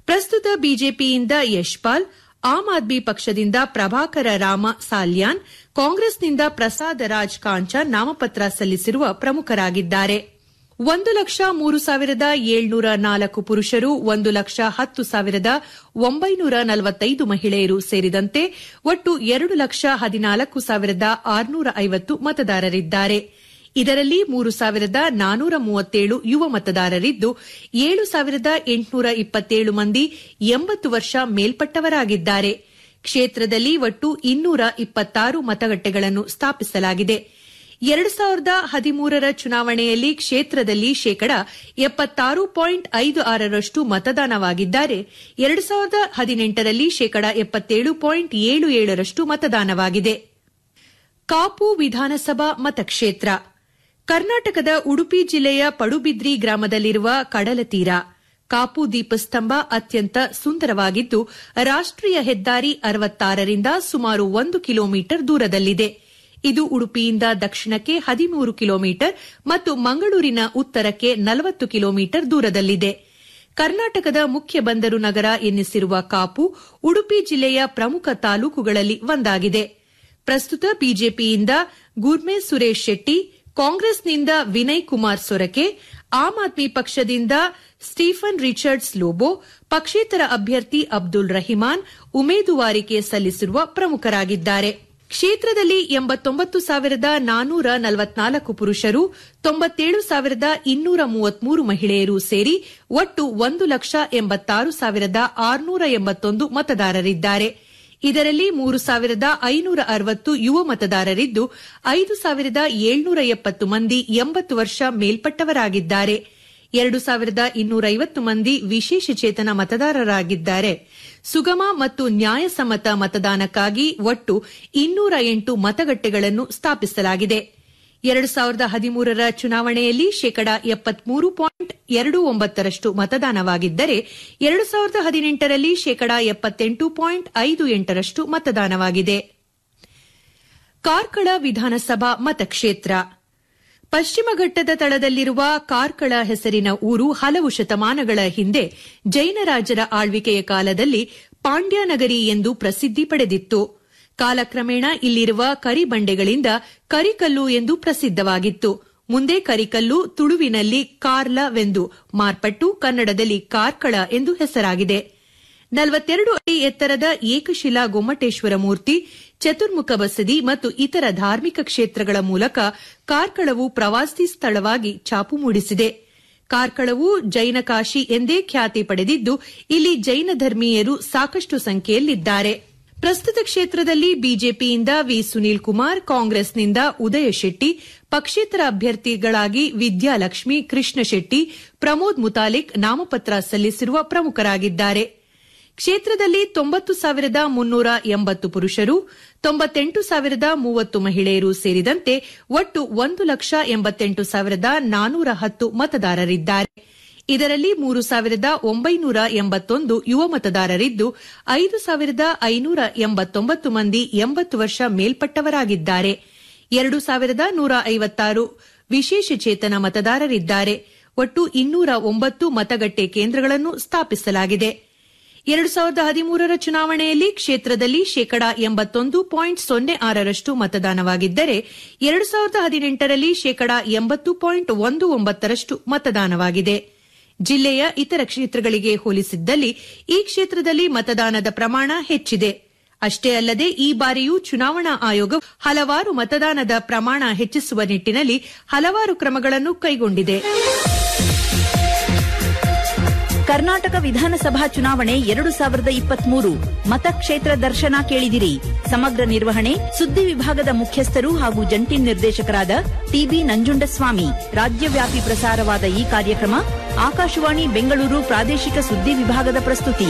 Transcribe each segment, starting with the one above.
ಪ್ರಸ್ತುತ ಬಿಜೆಪಿಯಿಂದ ಯಶ್ಪಾಲ್ ಆಮ್ ಆದ್ಮಿ ಪಕ್ಷದಿಂದ ಪ್ರಭಾಕರ ರಾಮ ಸಾಲ್ಯಾನ್ ಕಾಂಗ್ರೆಸ್ನಿಂದ ಪ್ರಸಾದ ರಾಜ್ ಕಾಂಚಾನ್ ನಾಮಪತ್ರ ಸಲ್ಲಿಸಿರುವ ಪ್ರಮುಖರಾಗಿದ್ದಾರೆ ಒಂದು ಲಕ್ಷ ಮೂರು ಸಾವಿರದ ಏಳ್ನೂರ ನಾಲ್ಕು ಪುರುಷರು ಒಂದು ಲಕ್ಷ ಹತ್ತು ಸಾವಿರದ ಒಂಬೈನೂರ ನಲವತ್ತೈದು ಮಹಿಳೆಯರು ಸೇರಿದಂತೆ ಒಟ್ಟು ಎರಡು ಲಕ್ಷ ಹದಿನಾಲ್ಕು ಸಾವಿರದ ಆರುನೂರ ಐವತ್ತು ಮತದಾರರಿದ್ದಾರೆ ಇದರಲ್ಲಿ ಮೂರು ಸಾವಿರದ ನಾನೂರ ಮೂವತ್ತೇಳು ಯುವ ಮತದಾರರಿದ್ದು ಏಳು ಸಾವಿರದ ಎಂಟುನೂರ ಇಪ್ಪತ್ತೇಳು ಮಂದಿ ಎಂಬತ್ತು ವರ್ಷ ಮೇಲ್ಪಟ್ಟವರಾಗಿದ್ದಾರೆ ಕ್ಷೇತ್ರದಲ್ಲಿ ಒಟ್ಟು ಇನ್ನೂರ ಇಪ್ಪತ್ತಾರು ಮತಗಟ್ಟೆಗಳನ್ನು ಸ್ಥಾಪಿಸಲಾಗಿದೆ ಎರಡು ಸಾವಿರದ ಹದಿಮೂರರ ಚುನಾವಣೆಯಲ್ಲಿ ಕ್ಷೇತ್ರದಲ್ಲಿ ಶೇಕಡ ಎಪ್ಪತ್ತಾರು ಪಾಯಿಂಟ್ ಐದು ಆರರಷ್ಟು ಮತದಾನವಾಗಿದ್ದರೆ ಎರಡು ಸಾವಿರದ ಹದಿನೆಂಟರಲ್ಲಿ ಶೇಕಡ ಎಪ್ಪತ್ತೇಳು ಪಾಯಿಂಟ್ ಏಳು ಏಳರಷ್ಟು ಮತದಾನವಾಗಿದೆ ಕಾಪು ವಿಧಾನಸಭಾ ಮತಕ್ಷೇತ್ರ ಕರ್ನಾಟಕದ ಉಡುಪಿ ಜಿಲ್ಲೆಯ ಪಡುಬಿದ್ರಿ ಗ್ರಾಮದಲ್ಲಿರುವ ಕಡಲತೀರ ಕಾಪು ದೀಪಸ್ತಂಭ ಅತ್ಯಂತ ಸುಂದರವಾಗಿದ್ದು ರಾಷ್ಟೀಯ ಹೆದ್ದಾರಿ ಅರವತ್ತಾರರಿಂದ ಸುಮಾರು ಒಂದು ಕಿಲೋಮೀಟರ್ ದೂರದಲ್ಲಿದೆ ಇದು ಉಡುಪಿಯಿಂದ ದಕ್ಷಿಣಕ್ಕೆ ಹದಿಮೂರು ಕಿಲೋಮೀಟರ್ ಮತ್ತು ಮಂಗಳೂರಿನ ಉತ್ತರಕ್ಕೆ ನಲವತ್ತು ಕಿಲೋಮೀಟರ್ ದೂರದಲ್ಲಿದೆ ಕರ್ನಾಟಕದ ಮುಖ್ಯ ಬಂದರು ನಗರ ಎನ್ನಿಸಿರುವ ಕಾಪು ಉಡುಪಿ ಜಿಲ್ಲೆಯ ಪ್ರಮುಖ ತಾಲೂಕುಗಳಲ್ಲಿ ಒಂದಾಗಿದೆ ಪ್ರಸ್ತುತ ಬಿಜೆಪಿಯಿಂದ ಗುರ್ಮೆ ಸುರೇಶ್ ಶೆಟ್ಟಿ ಕಾಂಗ್ರೆಸ್ನಿಂದ ವಿನಯ್ ಕುಮಾರ್ ಸೊರಕೆ ಆಮ್ ಆದ್ಮಿ ಪಕ್ಷದಿಂದ ಸ್ಟೀಫನ್ ರಿಚರ್ಡ್ಸ್ ಲೋಬೋ ಪಕ್ಷೇತರ ಅಭ್ಯರ್ಥಿ ಅಬ್ದುಲ್ ರಹಿಮಾನ್ ಉಮೇದುವಾರಿಕೆ ಸಲ್ಲಿಸಿರುವ ಪ್ರಮುಖರಾಗಿದ್ದಾರೆ ಕ್ಷೇತ್ರದಲ್ಲಿ ಎಂಬತ್ತೊಂಬತ್ತು ಸಾವಿರದ ನಾನೂರ ನಲವತ್ನಾಲ್ಕು ಪುರುಷರು ತೊಂಬತ್ತೇಳು ಸಾವಿರದ ಇನ್ನೂರ ಮೂವತ್ಮೂರು ಮಹಿಳೆಯರು ಸೇರಿ ಒಟ್ಟು ಒಂದು ಲಕ್ಷ ಎಂಬತ್ತಾರು ಸಾವಿರದ ಆರುನೂರ ಎಂಬತ್ತೊಂದು ಮತದಾರರಿದ್ದಾರೆ ಇದರಲ್ಲಿ ಮೂರು ಸಾವಿರದ ಐನೂರ ಅರವತ್ತು ಯುವ ಮತದಾರರಿದ್ದು ಐದು ಸಾವಿರದ ಏಳ್ನೂರ ಎಪ್ಪತ್ತು ಮಂದಿ ಎಂಬತ್ತು ವರ್ಷ ಮೇಲ್ಪಟ್ಟವರಾಗಿದ್ದಾರೆ ಎರಡು ಸಾವಿರದ ಇನ್ನೂರೈವತ್ತು ಮಂದಿ ವಿಶೇಷಚೇತನ ಮತದಾರರಾಗಿದ್ದಾರೆ ಸುಗಮ ಮತ್ತು ನ್ಯಾಯಸಮ್ಮತ ಮತದಾನಕ್ಕಾಗಿ ಒಟ್ಟು ಇನ್ನೂರ ಎಂಟು ಮತಗಟ್ಟೆಗಳನ್ನು ಸ್ಥಾಪಿಸಲಾಗಿದೆ ಎರಡು ಸಾವಿರದ ಹದಿಮೂರರ ಚುನಾವಣೆಯಲ್ಲಿ ಶೇಕಡ ಎಪ್ಪತ್ಮೂರು ಪಾಯಿಂಟ್ ಎರಡು ಒಂಬತ್ತರಷ್ಟು ಮತದಾನವಾಗಿದ್ದರೆ ಎರಡು ಸಾವಿರದ ಹದಿನೆಂಟರಲ್ಲಿ ಶೇಕಡ ಎಪ್ಪತ್ತೆಂಟು ಪಾಯಿಂಟ್ ಐದು ಎಂಟರಷ್ಟು ಮತದಾನವಾಗಿದೆ ಕಾರ್ಕಳ ವಿಧಾನಸಭಾ ಮತಕ್ಷೇತ್ರ ಪಶ್ಚಿಮ ಘಟ್ಟದ ತಳದಲ್ಲಿರುವ ಕಾರ್ಕಳ ಹೆಸರಿನ ಊರು ಹಲವು ಶತಮಾನಗಳ ಹಿಂದೆ ಜೈನರಾಜರ ಆಳ್ವಿಕೆಯ ಕಾಲದಲ್ಲಿ ಪಾಂಡ್ಯನಗರಿ ಎಂದು ಪ್ರಸಿದ್ಧಿ ಪಡೆದಿತ್ತು ಕಾಲಕ್ರಮೇಣ ಇಲ್ಲಿರುವ ಕರಿಬಂಡೆಗಳಿಂದ ಕರಿಕಲ್ಲು ಎಂದು ಪ್ರಸಿದ್ಧವಾಗಿತ್ತು ಮುಂದೆ ಕರಿಕಲ್ಲು ತುಳುವಿನಲ್ಲಿ ಕಾರ್ಲವೆಂದು ಮಾರ್ಪಟ್ಟು ಕನ್ನಡದಲ್ಲಿ ಕಾರ್ಕಳ ಎಂದು ಹೆಸರಾಗಿದೆ ನಲವತ್ತೆರಡು ಅಡಿ ಎತ್ತರದ ಏಕಶಿಲಾ ಗೊಮ್ಮಟೇಶ್ವರ ಮೂರ್ತಿ ಚತುರ್ಮುಖ ಬಸದಿ ಮತ್ತು ಇತರ ಧಾರ್ಮಿಕ ಕ್ಷೇತ್ರಗಳ ಮೂಲಕ ಕಾರ್ಕಳವು ಪ್ರವಾಸಿ ಸ್ಥಳವಾಗಿ ಛಾಪು ಮೂಡಿಸಿದೆ ಕಾರ್ಕಳವು ಜೈನ ಕಾಶಿ ಎಂದೇ ಖ್ಯಾತಿ ಪಡೆದಿದ್ದು ಇಲ್ಲಿ ಜೈನ ಧರ್ಮೀಯರು ಸಾಕಷ್ಟು ಸಂಖ್ಯೆಯಲ್ಲಿದ್ದಾರೆ ಪ್ರಸ್ತುತ ಕ್ಷೇತ್ರದಲ್ಲಿ ಬಿಜೆಪಿಯಿಂದ ವಿ ಸುನೀಲ್ ಕುಮಾರ್ ಕಾಂಗ್ರೆಸ್ನಿಂದ ಉದಯ ಶೆಟ್ಟಿ ಪಕ್ಷೇತರ ಅಭ್ಯರ್ಥಿಗಳಾಗಿ ವಿದ್ಯಾಲಕ್ಷ್ಮಿ ಕೃಷ್ಣ ಶೆಟ್ಟಿ ಪ್ರಮೋದ್ ಮುತಾಲಿಕ್ ನಾಮಪತ್ರ ಸಲ್ಲಿಸಿರುವ ಪ್ರಮುಖರಾಗಿದ್ದಾರೆ ಕ್ಷೇತ್ರದಲ್ಲಿ ತೊಂಬತ್ತು ಸಾವಿರದ ಮುನ್ನೂರ ಎಂಬತ್ತು ಪುರುಷರು ತೊಂಬತ್ತೆಂಟು ಸಾವಿರದ ಮೂವತ್ತು ಮಹಿಳೆಯರು ಸೇರಿದಂತೆ ಒಟ್ಟು ಒಂದು ಲಕ್ಷ ಎಂಬತ್ತೆಂಟು ಸಾವಿರದ ನಾನೂರ ಹತ್ತು ಮತದಾರರಿದ್ದಾರೆ ಇದರಲ್ಲಿ ಮೂರು ಸಾವಿರದ ಒಂಬೈನೂರ ಎಂಬತ್ತೊಂದು ಯುವ ಮತದಾರರಿದ್ದು ಐದು ಸಾವಿರದ ಐನೂರ ಎಂಬತ್ತೊಂಬತ್ತು ಮಂದಿ ಎಂಬತ್ತು ವರ್ಷ ಮೇಲ್ಪಟ್ಟವರಾಗಿದ್ದಾರೆ ಎರಡು ಸಾವಿರದ ನೂರ ಐವತ್ತಾರು ವಿಶೇಷಚೇತನ ಮತದಾರರಿದ್ದಾರೆ ಒಟ್ಟು ಇನ್ನೂರ ಒಂಬತ್ತು ಮತಗಟ್ಟೆ ಕೇಂದ್ರಗಳನ್ನು ಸ್ಥಾಪಿಸಲಾಗಿದೆ ಎರಡು ಸಾವಿರದ ಹದಿಮೂರರ ಚುನಾವಣೆಯಲ್ಲಿ ಕ್ಷೇತ್ರದಲ್ಲಿ ಶೇಕಡಾ ಎಂಬತ್ತೊಂದು ಪಾಯಿಂಟ್ ಸೊನ್ನೆ ಆರರಷ್ಟು ಮತದಾನವಾಗಿದ್ದರೆ ಎರಡು ಸಾವಿರದ ಹದಿನೆಂಟರಲ್ಲಿ ಶೇಕಡಾ ಎಂಬತ್ತು ಪಾಯಿಂಟ್ ಒಂದು ಒಂಬತ್ತರಷ್ಟು ಮತದಾನವಾಗಿದೆ ಜಿಲ್ಲೆಯ ಇತರ ಕ್ಷೇತ್ರಗಳಿಗೆ ಹೋಲಿಸಿದ್ದಲ್ಲಿ ಈ ಕ್ಷೇತ್ರದಲ್ಲಿ ಮತದಾನದ ಪ್ರಮಾಣ ಹೆಚ್ಚಿದೆ ಅಷ್ಟೇ ಅಲ್ಲದೆ ಈ ಬಾರಿಯೂ ಚುನಾವಣಾ ಆಯೋಗ ಹಲವಾರು ಮತದಾನದ ಪ್ರಮಾಣ ಹೆಚ್ಚಿಸುವ ನಿಟ್ಟಿನಲ್ಲಿ ಹಲವಾರು ಕ್ರಮಗಳನ್ನು ಕೈಗೊಂಡಿದೆ ಕರ್ನಾಟಕ ವಿಧಾನಸಭಾ ಚುನಾವಣೆ ಎರಡು ಸಾವಿರದ ಇಪ್ಪತ್ಮೂರು ಮತಕ್ಷೇತ್ರ ದರ್ಶನ ಕೇಳಿದಿರಿ ಸಮಗ್ರ ನಿರ್ವಹಣೆ ಸುದ್ದಿ ವಿಭಾಗದ ಮುಖ್ಯಸ್ಥರು ಹಾಗೂ ಜಂಟಿ ನಿರ್ದೇಶಕರಾದ ಟಿಬಿ ನಂಜುಂಡಸ್ವಾಮಿ ರಾಜ್ಯವ್ಯಾಪಿ ಪ್ರಸಾರವಾದ ಈ ಕಾರ್ಯಕ್ರಮ ಆಕಾಶವಾಣಿ ಬೆಂಗಳೂರು ಪ್ರಾದೇಶಿಕ ಸುದ್ದಿ ವಿಭಾಗದ ಪ್ರಸ್ತುತಿ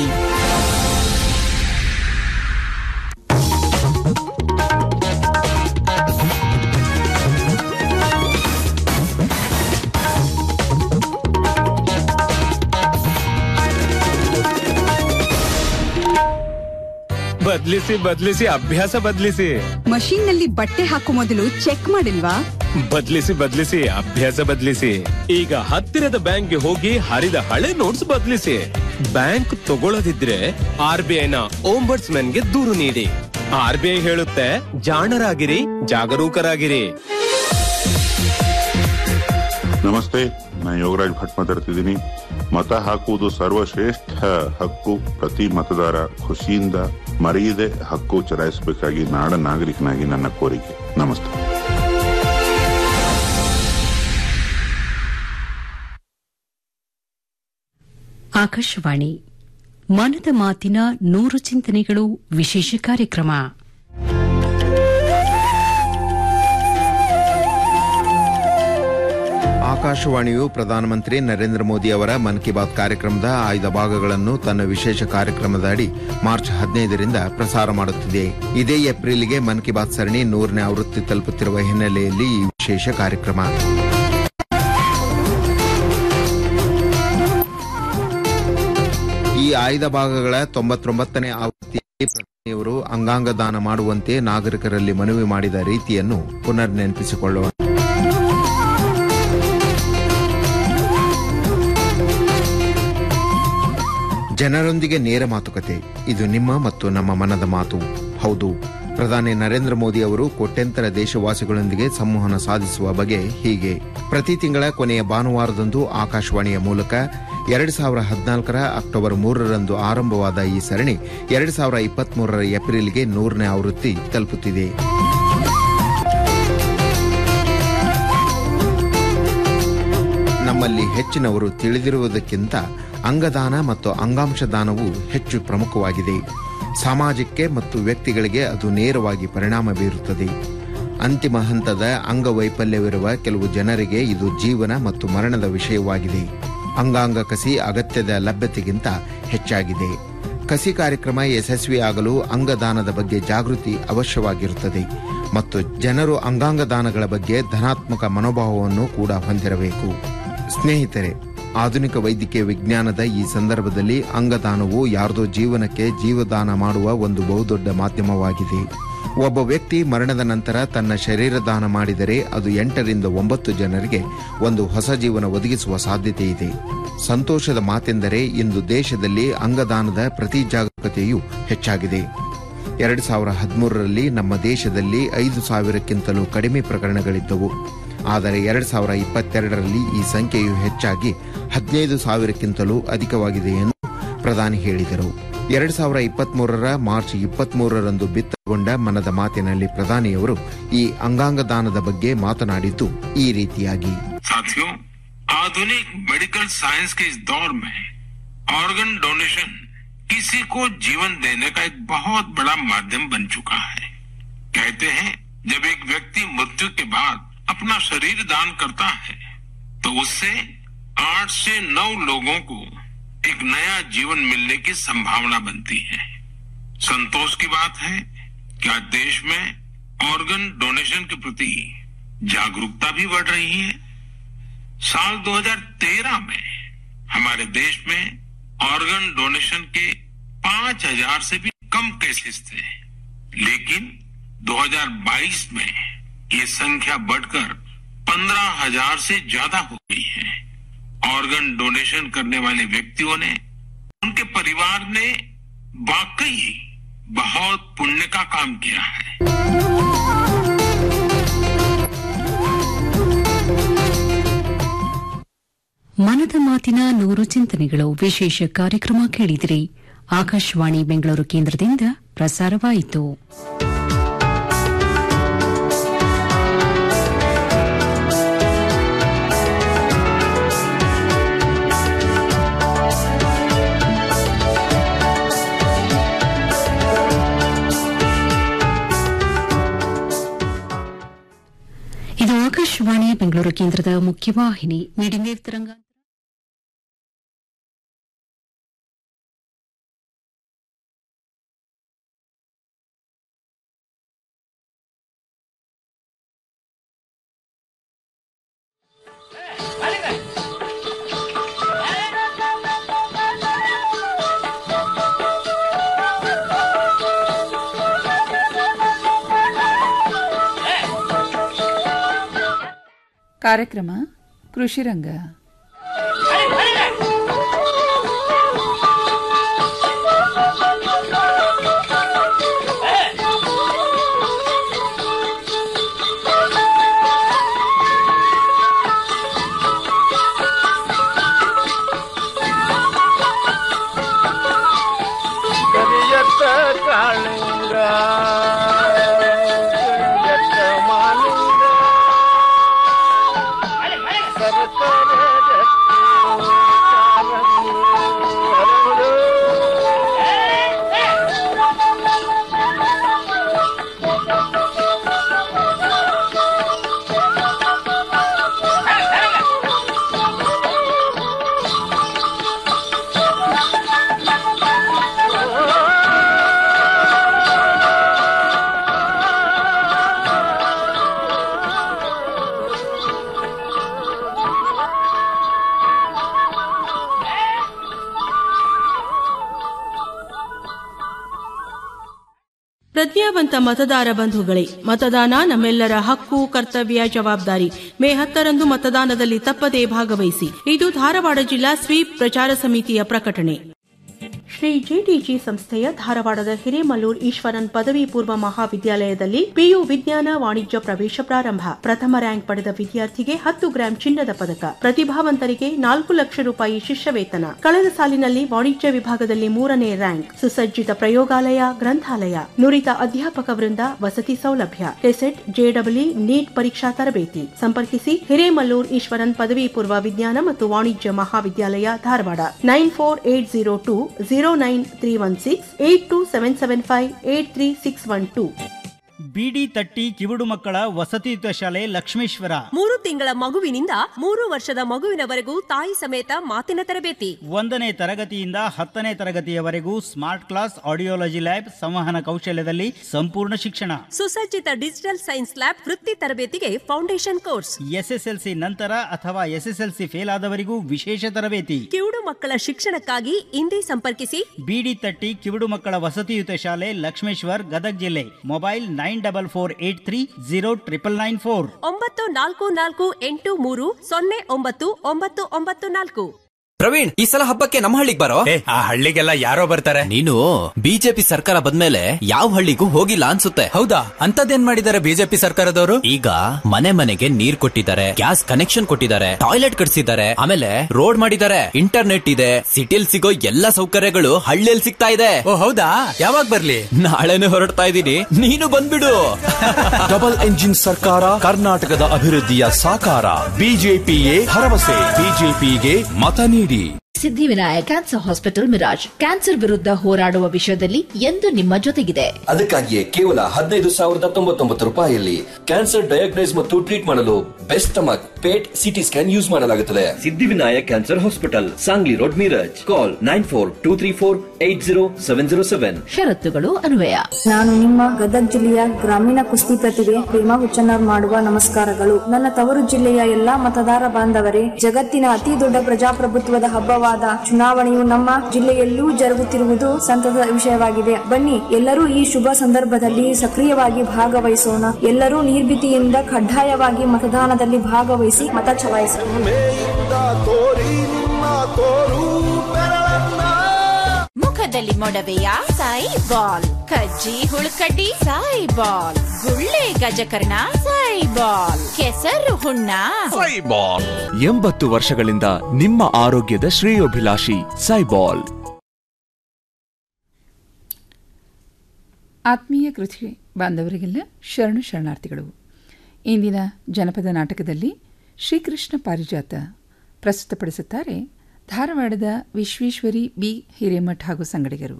ಬದ್ಲಿಸಿ ಬದ್ಲಿಸಿ ಅಭ್ಯಾಸ ಬದ್ಲಿಸಿ ಮಷೀನ್ ನಲ್ಲಿ ಬಟ್ಟೆ ಹಾಕೋ ಮೊದಲು ಚೆಕ್ ಮಾಡಿಲ್ವಾ ಬದ್ಲಿಸಿ ಬದ್ಲಿಸಿ ಅಭ್ಯಾಸ ಬದ್ಲಿಸಿ ಈಗ ಹತ್ತಿರದ ಬ್ಯಾಂಕ್ಗೆ ಹೋಗಿ ಹರಿದ ಹಳೆ ನೋಟ್ಸ್ ಬದ್ಲಿಸಿ ಬ್ಯಾಂಕ್ ತಗೊಳ್ಳದಿದ್ರೆ ಆರ್ ಬಿ ಐನ ಓಂಬರ್ಟ್ಸ್ ಗೆ ದೂರು ನೀಡಿ ಆರ್ ಬಿ ಐ ಹೇಳುತ್ತೆ ಜಾಣರಾಗಿರಿ ಜಾಗರೂಕರಾಗಿರಿ ನಮಸ್ತೆ ನಾನು ಯೋಗರಾಜ್ ಭಟ್ ಮಾತಾಡ್ತಿದ್ದೀನಿ ಮತ ಹಾಕುವುದು ಸರ್ವಶ್ರೇಷ್ಠ ಹಕ್ಕು ಪ್ರತಿ ಮತದಾರ ಖುಷಿಯಿಂದ ಮರೆಯದೆ ಹಕ್ಕು ಚಲಾಯಿಸಬೇಕಾಗಿ ನಾಡ ನಾಗರಿಕನಾಗಿ ನನ್ನ ಕೋರಿಕೆ ನಮಸ್ತೆ ಆಕಾಶವಾಣಿ ಮನದ ಮಾತಿನ ನೂರು ಚಿಂತನೆಗಳು ವಿಶೇಷ ಕಾರ್ಯಕ್ರಮ ಆಕಾಶವಾಣಿಯು ಪ್ರಧಾನಮಂತ್ರಿ ನರೇಂದ್ರ ಮೋದಿ ಅವರ ಮನ್ ಕಿ ಬಾತ್ ಕಾರ್ಯಕ್ರಮದ ಆಯ್ದ ಭಾಗಗಳನ್ನು ತನ್ನ ವಿಶೇಷ ಕಾರ್ಯಕ್ರಮದ ಅಡಿ ಮಾರ್ಚ್ ಹದಿನೈದರಿಂದ ಪ್ರಸಾರ ಮಾಡುತ್ತಿದೆ ಇದೇ ಏಪ್ರಿಲ್ಗೆ ಮನ್ ಕಿ ಬಾತ್ ಸರಣಿ ನೂರನೇ ಆವೃತ್ತಿ ತಲುಪುತ್ತಿರುವ ಹಿನ್ನೆಲೆಯಲ್ಲಿ ಈ ವಿಶೇಷ ಕಾರ್ಯಕ್ರಮ ಈ ಆಯ್ದ ಭಾಗಗಳ ತೊಂಬತ್ತೊಂಬತ್ತನೇ ಆವೃತ್ತಿಯಲ್ಲಿ ಪ್ರಧಾನಿಯವರು ಅಂಗಾಂಗ ದಾನ ಮಾಡುವಂತೆ ನಾಗರಿಕರಲ್ಲಿ ಮನವಿ ಮಾಡಿದ ರೀತಿಯನ್ನು ಪುನರ್ ನೆನಪಿಸಿಕೊಳ್ಳುವ ಜನರೊಂದಿಗೆ ನೇರ ಮಾತುಕತೆ ಇದು ನಿಮ್ಮ ಮತ್ತು ನಮ್ಮ ಮನದ ಮಾತು ಹೌದು ಪ್ರಧಾನಿ ನರೇಂದ್ರ ಮೋದಿ ಅವರು ಕೋಟ್ಯಂತರ ದೇಶವಾಸಿಗಳೊಂದಿಗೆ ಸಂವಹನ ಸಾಧಿಸುವ ಬಗೆ ಹೀಗೆ ಪ್ರತಿ ತಿಂಗಳ ಕೊನೆಯ ಭಾನುವಾರದಂದು ಆಕಾಶವಾಣಿಯ ಮೂಲಕ ಎರಡು ಸಾವಿರ ಹದಿನಾಲ್ಕರ ಅಕ್ಟೋಬರ್ ಮೂರರಂದು ಆರಂಭವಾದ ಈ ಸರಣಿ ಎರಡು ಸಾವಿರ ಇಪ್ಪತ್ಮೂರರ ಏಪ್ರಿಲ್ಗೆ ನೂರನೇ ಆವೃತ್ತಿ ತಲುಪುತ್ತಿದೆ ನಮ್ಮಲ್ಲಿ ಹೆಚ್ಚಿನವರು ತಿಳಿದಿರುವುದಕ್ಕಿಂತ ಅಂಗದಾನ ಮತ್ತು ಅಂಗಾಂಶ ದಾನವು ಹೆಚ್ಚು ಪ್ರಮುಖವಾಗಿದೆ ಸಮಾಜಕ್ಕೆ ಮತ್ತು ವ್ಯಕ್ತಿಗಳಿಗೆ ಅದು ನೇರವಾಗಿ ಪರಿಣಾಮ ಬೀರುತ್ತದೆ ಅಂತಿಮ ಹಂತದ ಅಂಗವೈಫಲ್ಯವಿರುವ ಕೆಲವು ಜನರಿಗೆ ಇದು ಜೀವನ ಮತ್ತು ಮರಣದ ವಿಷಯವಾಗಿದೆ ಅಂಗಾಂಗ ಕಸಿ ಅಗತ್ಯದ ಲಭ್ಯತೆಗಿಂತ ಹೆಚ್ಚಾಗಿದೆ ಕಸಿ ಕಾರ್ಯಕ್ರಮ ಯಶಸ್ವಿಯಾಗಲು ಅಂಗದಾನದ ಬಗ್ಗೆ ಜಾಗೃತಿ ಅವಶ್ಯವಾಗಿರುತ್ತದೆ ಮತ್ತು ಜನರು ಅಂಗಾಂಗ ದಾನಗಳ ಬಗ್ಗೆ ಧನಾತ್ಮಕ ಮನೋಭಾವವನ್ನು ಕೂಡ ಹೊಂದಿರಬೇಕು ಸ್ನೇಹಿತರೆ ಆಧುನಿಕ ವೈದ್ಯಕೀಯ ವಿಜ್ಞಾನದ ಈ ಸಂದರ್ಭದಲ್ಲಿ ಅಂಗದಾನವು ಯಾರ್ದೋ ಜೀವನಕ್ಕೆ ಜೀವದಾನ ಮಾಡುವ ಒಂದು ಬಹುದೊಡ್ಡ ಮಾಧ್ಯಮವಾಗಿದೆ ಒಬ್ಬ ವ್ಯಕ್ತಿ ಮರಣದ ನಂತರ ತನ್ನ ಶರೀರ ದಾನ ಮಾಡಿದರೆ ಅದು ಎಂಟರಿಂದ ಒಂಬತ್ತು ಜನರಿಗೆ ಒಂದು ಹೊಸ ಜೀವನ ಒದಗಿಸುವ ಸಾಧ್ಯತೆ ಇದೆ ಸಂತೋಷದ ಮಾತೆಂದರೆ ಇಂದು ದೇಶದಲ್ಲಿ ಅಂಗದಾನದ ಪ್ರತಿ ಜಾಗರೂಕತೆಯೂ ಹೆಚ್ಚಾಗಿದೆ ಎರಡು ಸಾವಿರ ಹದಿಮೂರರಲ್ಲಿ ನಮ್ಮ ದೇಶದಲ್ಲಿ ಐದು ಸಾವಿರಕ್ಕಿಂತಲೂ ಕಡಿಮೆ ಪ್ರಕರಣಗಳಿದ್ದವು ಆದರೆ ಎರಡು ಸಾವಿರ ಇಪ್ಪತ್ತೆರಡರಲ್ಲಿ ಈ ಸಂಖ್ಯೆಯು ಹೆಚ್ಚಾಗಿ ಹದಿನೈದು ಸಾವಿರಕ್ಕಿಂತಲೂ ಅಧಿಕವಾಗಿದೆ ಎಂದು ಪ್ರಧಾನಿ ಹೇಳಿದರು ಎರಡು ಸಾವಿರ ಇಪ್ಪತ್ಮೂರರ ಮಾರ್ಚ್ ಇಪ್ಪತ್ಮೂರರಂದು ಬಿತ್ತಗೊಂಡ ಮನದ ಮಾತಿನಲ್ಲಿ ಪ್ರಧಾನಿಯವರು ಈ ಅಂಗಾಂಗ ದಾನದ ಬಗ್ಗೆ ಮಾತನಾಡಿದ್ದು ಈ ರೀತಿಯಾಗಿ साथियों आधुनिक मेडिकल साइंस के इस दौर में ऑर्गन डोनेशन किसी को जीवन देने का एक बहुत बड़ा माध्यम बन चुका है कहते हैं जब एक व्यक्ति मृत्यु के बाद अपना शरीर दान करता है तो उससे आठ से नौ लोगों को एक नया जीवन मिलने की संभावना बनती है संतोष की बात है कि आज देश में ऑर्गन डोनेशन के प्रति जागरूकता भी बढ़ रही है साल 2013 में हमारे देश में ऑर्गन डोनेशन के 5000 से भी कम केसेस थे लेकिन 2022 में ये संख्या बढ़कर 15000 से ज्यादा हो गई है ऑर्गन डोनेशन करने वाले व्यक्तियों ने उनके परिवार ने वाकई बहुत पुण्य का काम किया है ಮನದ ಮಾತಿನ ನೂರು ಚಿಂತನೆಗಳು ವಿಶೇಷ ಕಾರ್ಯಕ್ರಮ ಕೇಳಿದಿರಿ ಆಕಾಶವಾಣಿ ಬೆಂಗಳೂರು ಕೇಂದ್ರದಿಂದ ಪ್ರಸಾರವಾಯಿತು ಇದು ಆಕಾಶವಾಣಿ ಬೆಂಗಳೂರು ಕೇಂದ್ರದ ಮುಖ್ಯವಾಹಿನಿ ಮೀಡಿಯಂ ವೇವ್ ತರಂಗ ಕಾರ್ಯಕ್ರಮ ಕೃಷಿರಂಗ ಕರಿಯತ್ತ ಕಾಳಿಂಗ ಕರಿಯತ್ತ ಮಾಲಿಂಗ ಸರಸರ ಜತ್ತಿ ಕಾಲಂಗು ಹರಳು. ಪ್ರಜ್ಞಾವಂತ ಮತದಾರ ಬಂಧುಗಳೇ ಮತದಾನ ನಮ್ಮೆಲ್ಲರ ಹಕ್ಕು ಕರ್ತವ್ಯ ಜವಾಬ್ದಾರಿ ಮೇ ಹತ್ತರಂದು ಮತದಾನದಲ್ಲಿ ತಪ್ಪದೇ ಭಾಗವಹಿಸಿ ಇದು ಧಾರವಾಡ ಜಿಲ್ಲಾ ಸ್ವೀಪ್ ಪ್ರಚಾರ ಸಮಿತಿಯ ಪ್ರಕಟಣೆ ಶ್ರೀ ಜೆಟಿಜಿ ಸಂಸ್ಥೆಯ ಧಾರವಾಡದ ಹಿರೇಮಲ್ಲೂರ್ ಈಶ್ವರನ್ ಪದವಿ ಪೂರ್ವ ಮಹಾವಿದ್ಯಾಲಯದಲ್ಲಿ ಪಿಯು ವಿಜ್ಞಾನ ವಾಣಿಜ್ಯ ಪ್ರವೇಶ ಪ್ರಾರಂಭ ಪ್ರಥಮ ರ್ಯಾಂಕ್ ಪಡೆದ ವಿದ್ಯಾರ್ಥಿಗೆ ಹತ್ತು ಗ್ರಾಂ ಚಿನ್ನದ ಪದಕ ಪ್ರತಿಭಾವಂತರಿಗೆ ನಾಲ್ಕು ಲಕ್ಷ ರೂಪಾಯಿ ಶಿಷ್ಯ ವೇತನ ಕಳೆದ ಸಾಲಿನಲ್ಲಿ ವಾಣಿಜ್ಯ ವಿಭಾಗದಲ್ಲಿ ಮೂರನೇ ರ್ಯಾಂಕ್ ಸುಸಜ್ಜಿತ ಪ್ರಯೋಗಾಲಯ ಗ್ರಂಥಾಲಯ ನುರಿತ ಅಧ್ಯಾಪಕ ವೃಂದ ವಸತಿ ಸೌಲಭ್ಯ ಕೆಸೆಟ್ ಜೆಡಬ್ಲ್ಯೂ ನೀಟ್ ಪರೀಕ್ಷಾ ತರಬೇತಿ ಸಂಪರ್ಕಿಸಿ ಹಿರೇಮಲ್ಲೂರ್ ಈಶ್ವರನ್ ಪದವಿ ಪೂರ್ವ ವಿಜ್ಞಾನ ಮತ್ತು ವಾಣಿಜ್ಯ ಮಹಾವಿದ್ಯಾಲಯ Dharwad nine four eight zero two zero nine three one six eight two seven seven five eight three six one two ಬಿಡಿ ತಟ್ಟಿ ಕಿವುಡು ಮಕ್ಕಳ ವಸತಿಯುತ ಶಾಲೆ ಲಕ್ಷ್ಮೇಶ್ವರ ಮೂರು ತಿಂಗಳ ಮಗುವಿನಿಂದ ಮೂರು ವರ್ಷದ ಮಗುವಿನವರೆಗೂ ತಾಯಿ ಸಮೇತ ಮಾತಿನ ತರಬೇತಿ ಒಂದನೇ ತರಗತಿಯಿಂದ ಹತ್ತನೇ ತರಗತಿಯವರೆಗೂ ಸ್ಮಾರ್ಟ್ ಕ್ಲಾಸ್ ಆಡಿಯೋಲಜಿ ಲ್ಯಾಬ್ ಸಂವಹನ ಕೌಶಲ್ಯದಲ್ಲಿ ಸಂಪೂರ್ಣ ಶಿಕ್ಷಣ ಸುಸಜ್ಜಿತ ಡಿಜಿಟಲ್ ಸೈನ್ಸ್ ಲ್ಯಾಬ್ ವೃತ್ತಿ ತರಬೇತಿಗೆ ಫೌಂಡೇಶನ್ ಕೋರ್ಸ್ ಎಸ್ಎಸ್ಎಲ್ಸಿ ನಂತರ ಅಥವಾ ಎಸ್ಎಸ್ಎಲ್ಸಿ ಫೇಲ್ ಆದವರಿಗೂ ವಿಶೇಷ ತರಬೇತಿ ಕಿವುಡು ಮಕ್ಕಳ ಶಿಕ್ಷಣಕ್ಕಾಗಿ ಇಂದೇ ಸಂಪರ್ಕಿಸಿ ಬಿಡಿ ತಟ್ಟಿ ಕಿವುಡು ಮಕ್ಕಳ ವಸತಿಯುತ ಶಾಲೆ ಲಕ್ಷ್ಮೇಶ್ವರ್ ಗದಗ್ ಜಿಲ್ಲೆ mobile nine double four eight three zero triple nine four ಒಂಬತ್ತು ನಾಲ್ಕು ನಾಲ್ಕು ಎಂಟು ಮೂರು ಸೊನ್ನೆ ಒಂಬತ್ತು ಒಂಬತ್ತು ಒಂಬತ್ತು ನಾಲ್ಕು ಪ್ರವೀಣ್ ಈ ಸಲ ಹಬ್ಬಕ್ಕೆ ನಮ್ಮ ಹಳ್ಳಿಗೆ ಬರೋ ಆ ಹಳ್ಳಿಗೆಲ್ಲ ಯಾರೋ ಬರ್ತಾರೆ ನೀನು ಬಿಜೆಪಿ ಸರ್ಕಾರ ಬಂದ್ಮೇಲೆ ಯಾವ ಹಳ್ಳಿಗೂ ಹೋಗಿಲ್ಲ ಅನ್ಸುತ್ತೆ ಹೌದಾ ಅಂತದೇನ್ ಮಾಡಿದ್ದಾರೆ ಬಿಜೆಪಿ ಸರ್ಕಾರದವರು ಈಗ ಮನೆ ಮನೆಗೆ ನೀರ್ ಕೊಟ್ಟಿದ್ದಾರೆ ಗ್ಯಾಸ್ ಕನೆಕ್ಷನ್ ಕೊಟ್ಟಿದ್ದಾರೆ ಟಾಯ್ಲೆಟ್ ಕಟ್ಸಿದ್ದಾರೆ ಆಮೇಲೆ ರೋಡ್ ಮಾಡಿದ್ದಾರೆ ಇಂಟರ್ನೆಟ್ ಇದೆ ಸಿಟಿಲ್ ಸಿಗೋ ಎಲ್ಲಾ ಸೌಕರ್ಯಗಳು ಹಳ್ಳಿಯಲ್ಲಿ ಸಿಗ್ತಾ ಇದೆ ಓ ಹೌದಾ ಯಾವಾಗ ಬರ್ಲಿ ನಾಳೆನೆ ಹೊರಡ್ತಾ ಇದೀನಿ ನೀನು ಬಂದ್ಬಿಡು ಡಬಲ್ ಎಂಜಿನ್ ಸರ್ಕಾರ ಕರ್ನಾಟಕದ ಅಭಿವೃದ್ಧಿಯ ಸಾಕಾರ ಬಿಜೆಪಿಯೇ ಭರವಸೆ ಬಿಜೆಪಿಗೆ ಮತ ನೀಡಿ Siddhivinayak cancer hospital Miraj cancer ವಿರುದ್ಧ ಹೋರಾಡುವ ವಿಷಯದಲ್ಲಿ ಎಂದು ನಿಮ್ಮ ಜೊತೆಗಿದೆ ಅದಕ್ಕಾಗಿಯೇ ಕೇವಲ ಹದಿನೈದು ಸಾವಿರದ ತೊಂಬತ್ತೊಂಬತ್ತು ರೂಪಾಯಿಯಲ್ಲಿ ಕ್ಯಾನ್ಸರ್ ಡಯಾಗ್ನೈಸ್ ಮತ್ತು ಟ್ರೀಟ್ ಮಾಡಲು best stomach PET CT scan use ಮಾಡಲಾಗುತ್ತದೆ Siddhivinayak cancer hospital Sangli road Miraj call nine four two three four eight zero seven zero seven ಷರತ್ತುಗಳು ಅನ್ವಯ ನಾನು ನಿಮ್ಮ ಗದಗ ಜಿಲ್ಲೆಯ ಗ್ರಾಮೀಣ ಕುಸ್ತಿ ಪ್ರತಿಭೆ ಪ್ರೇಮಾ ಹುಚ್ಚನ್ನರ್ ಮಾಡುವ ನಮಸ್ಕಾರಗಳು ನನ್ನ ತವರು ಜಿಲ್ಲೆಯ ಎಲ್ಲಾ ಮತದಾರ ಬಾಂಧವರೇ ಜಗತ್ತಿನ ಅತಿ ದೊಡ್ಡ ಪ್ರಜಾಪ್ರಭುತ್ವದ ಹಬ್ಬವಾದ ಚುನಾವಣೆಯು ನಮ್ಮ ಜಿಲ್ಲೆಯಲ್ಲೂ ಜರುಗುತ್ತಿರುವುದು ಸಂತದ ವಿಷಯವಾಗಿದೆ ಬನ್ನಿ ಎಲ್ಲರೂ ಈ ಶುಭ ಸಂದರ್ಭದಲ್ಲಿ ಸಕ್ರಿಯವಾಗಿ ಭಾಗವಹಿಸೋಣ ಎಲ್ಲರೂ ನಿರ್ಭೀತಿಯಿಂದ ಕಡ್ಡಾಯವಾಗಿ ಮತದಾನದಲ್ಲಿ ಭಾಗವಹಿಸಿ ಮತ ಚಲಾಯಿಸೋಣ ತೋರಿ ನಿಮ್ಮ ತೋರು ಬೆರಳನ್ನ ಮುಖದಲ್ಲಿ ಮೊಡವೆಯ ಸಾಯಿ ಬಾಲ್ ಕಜ್ಜಿ ಹುಳುಕಡ್ಡಿ ಸಾಯಿ ಬಾಲ್ ಗುಳ್ಳೆ ಗಜಕರ್ಣ ಸಾಯಿ ಬಾಲ್ ಕೆಸರು ಹುಣ್ಣ ಸೈಬಾಲ್ ಎಂಬತ್ತು ವರ್ಷಗಳಿಂದ ನಿಮ್ಮ ಆರೋಗ್ಯದ ಶ್ರೇಯೋಭಿಲಾಷಿ ಸೈಬಾಲ್ ಆತ್ಮೀಯ ಕೃಷಿ ಬಾಂಧವರಿಗೆಲ್ಲ ಶರಣು ಶರಣಾರ್ಥಿಗಳು ಇಂದಿನ ಜನಪದ ನಾಟಕದಲ್ಲಿ ಶ್ರೀಕೃಷ್ಣ ಪಾರಿಜಾತ ಪ್ರಸ್ತುತಪಡಿಸುತ್ತಾರೆ ಧಾರವಾಡದ ವಿಶ್ವೇಶ್ವರಿ ಬಿ ಹಿರೇಮಠ್ ಹಾಗೂ ಸಂಗಡಿಗರು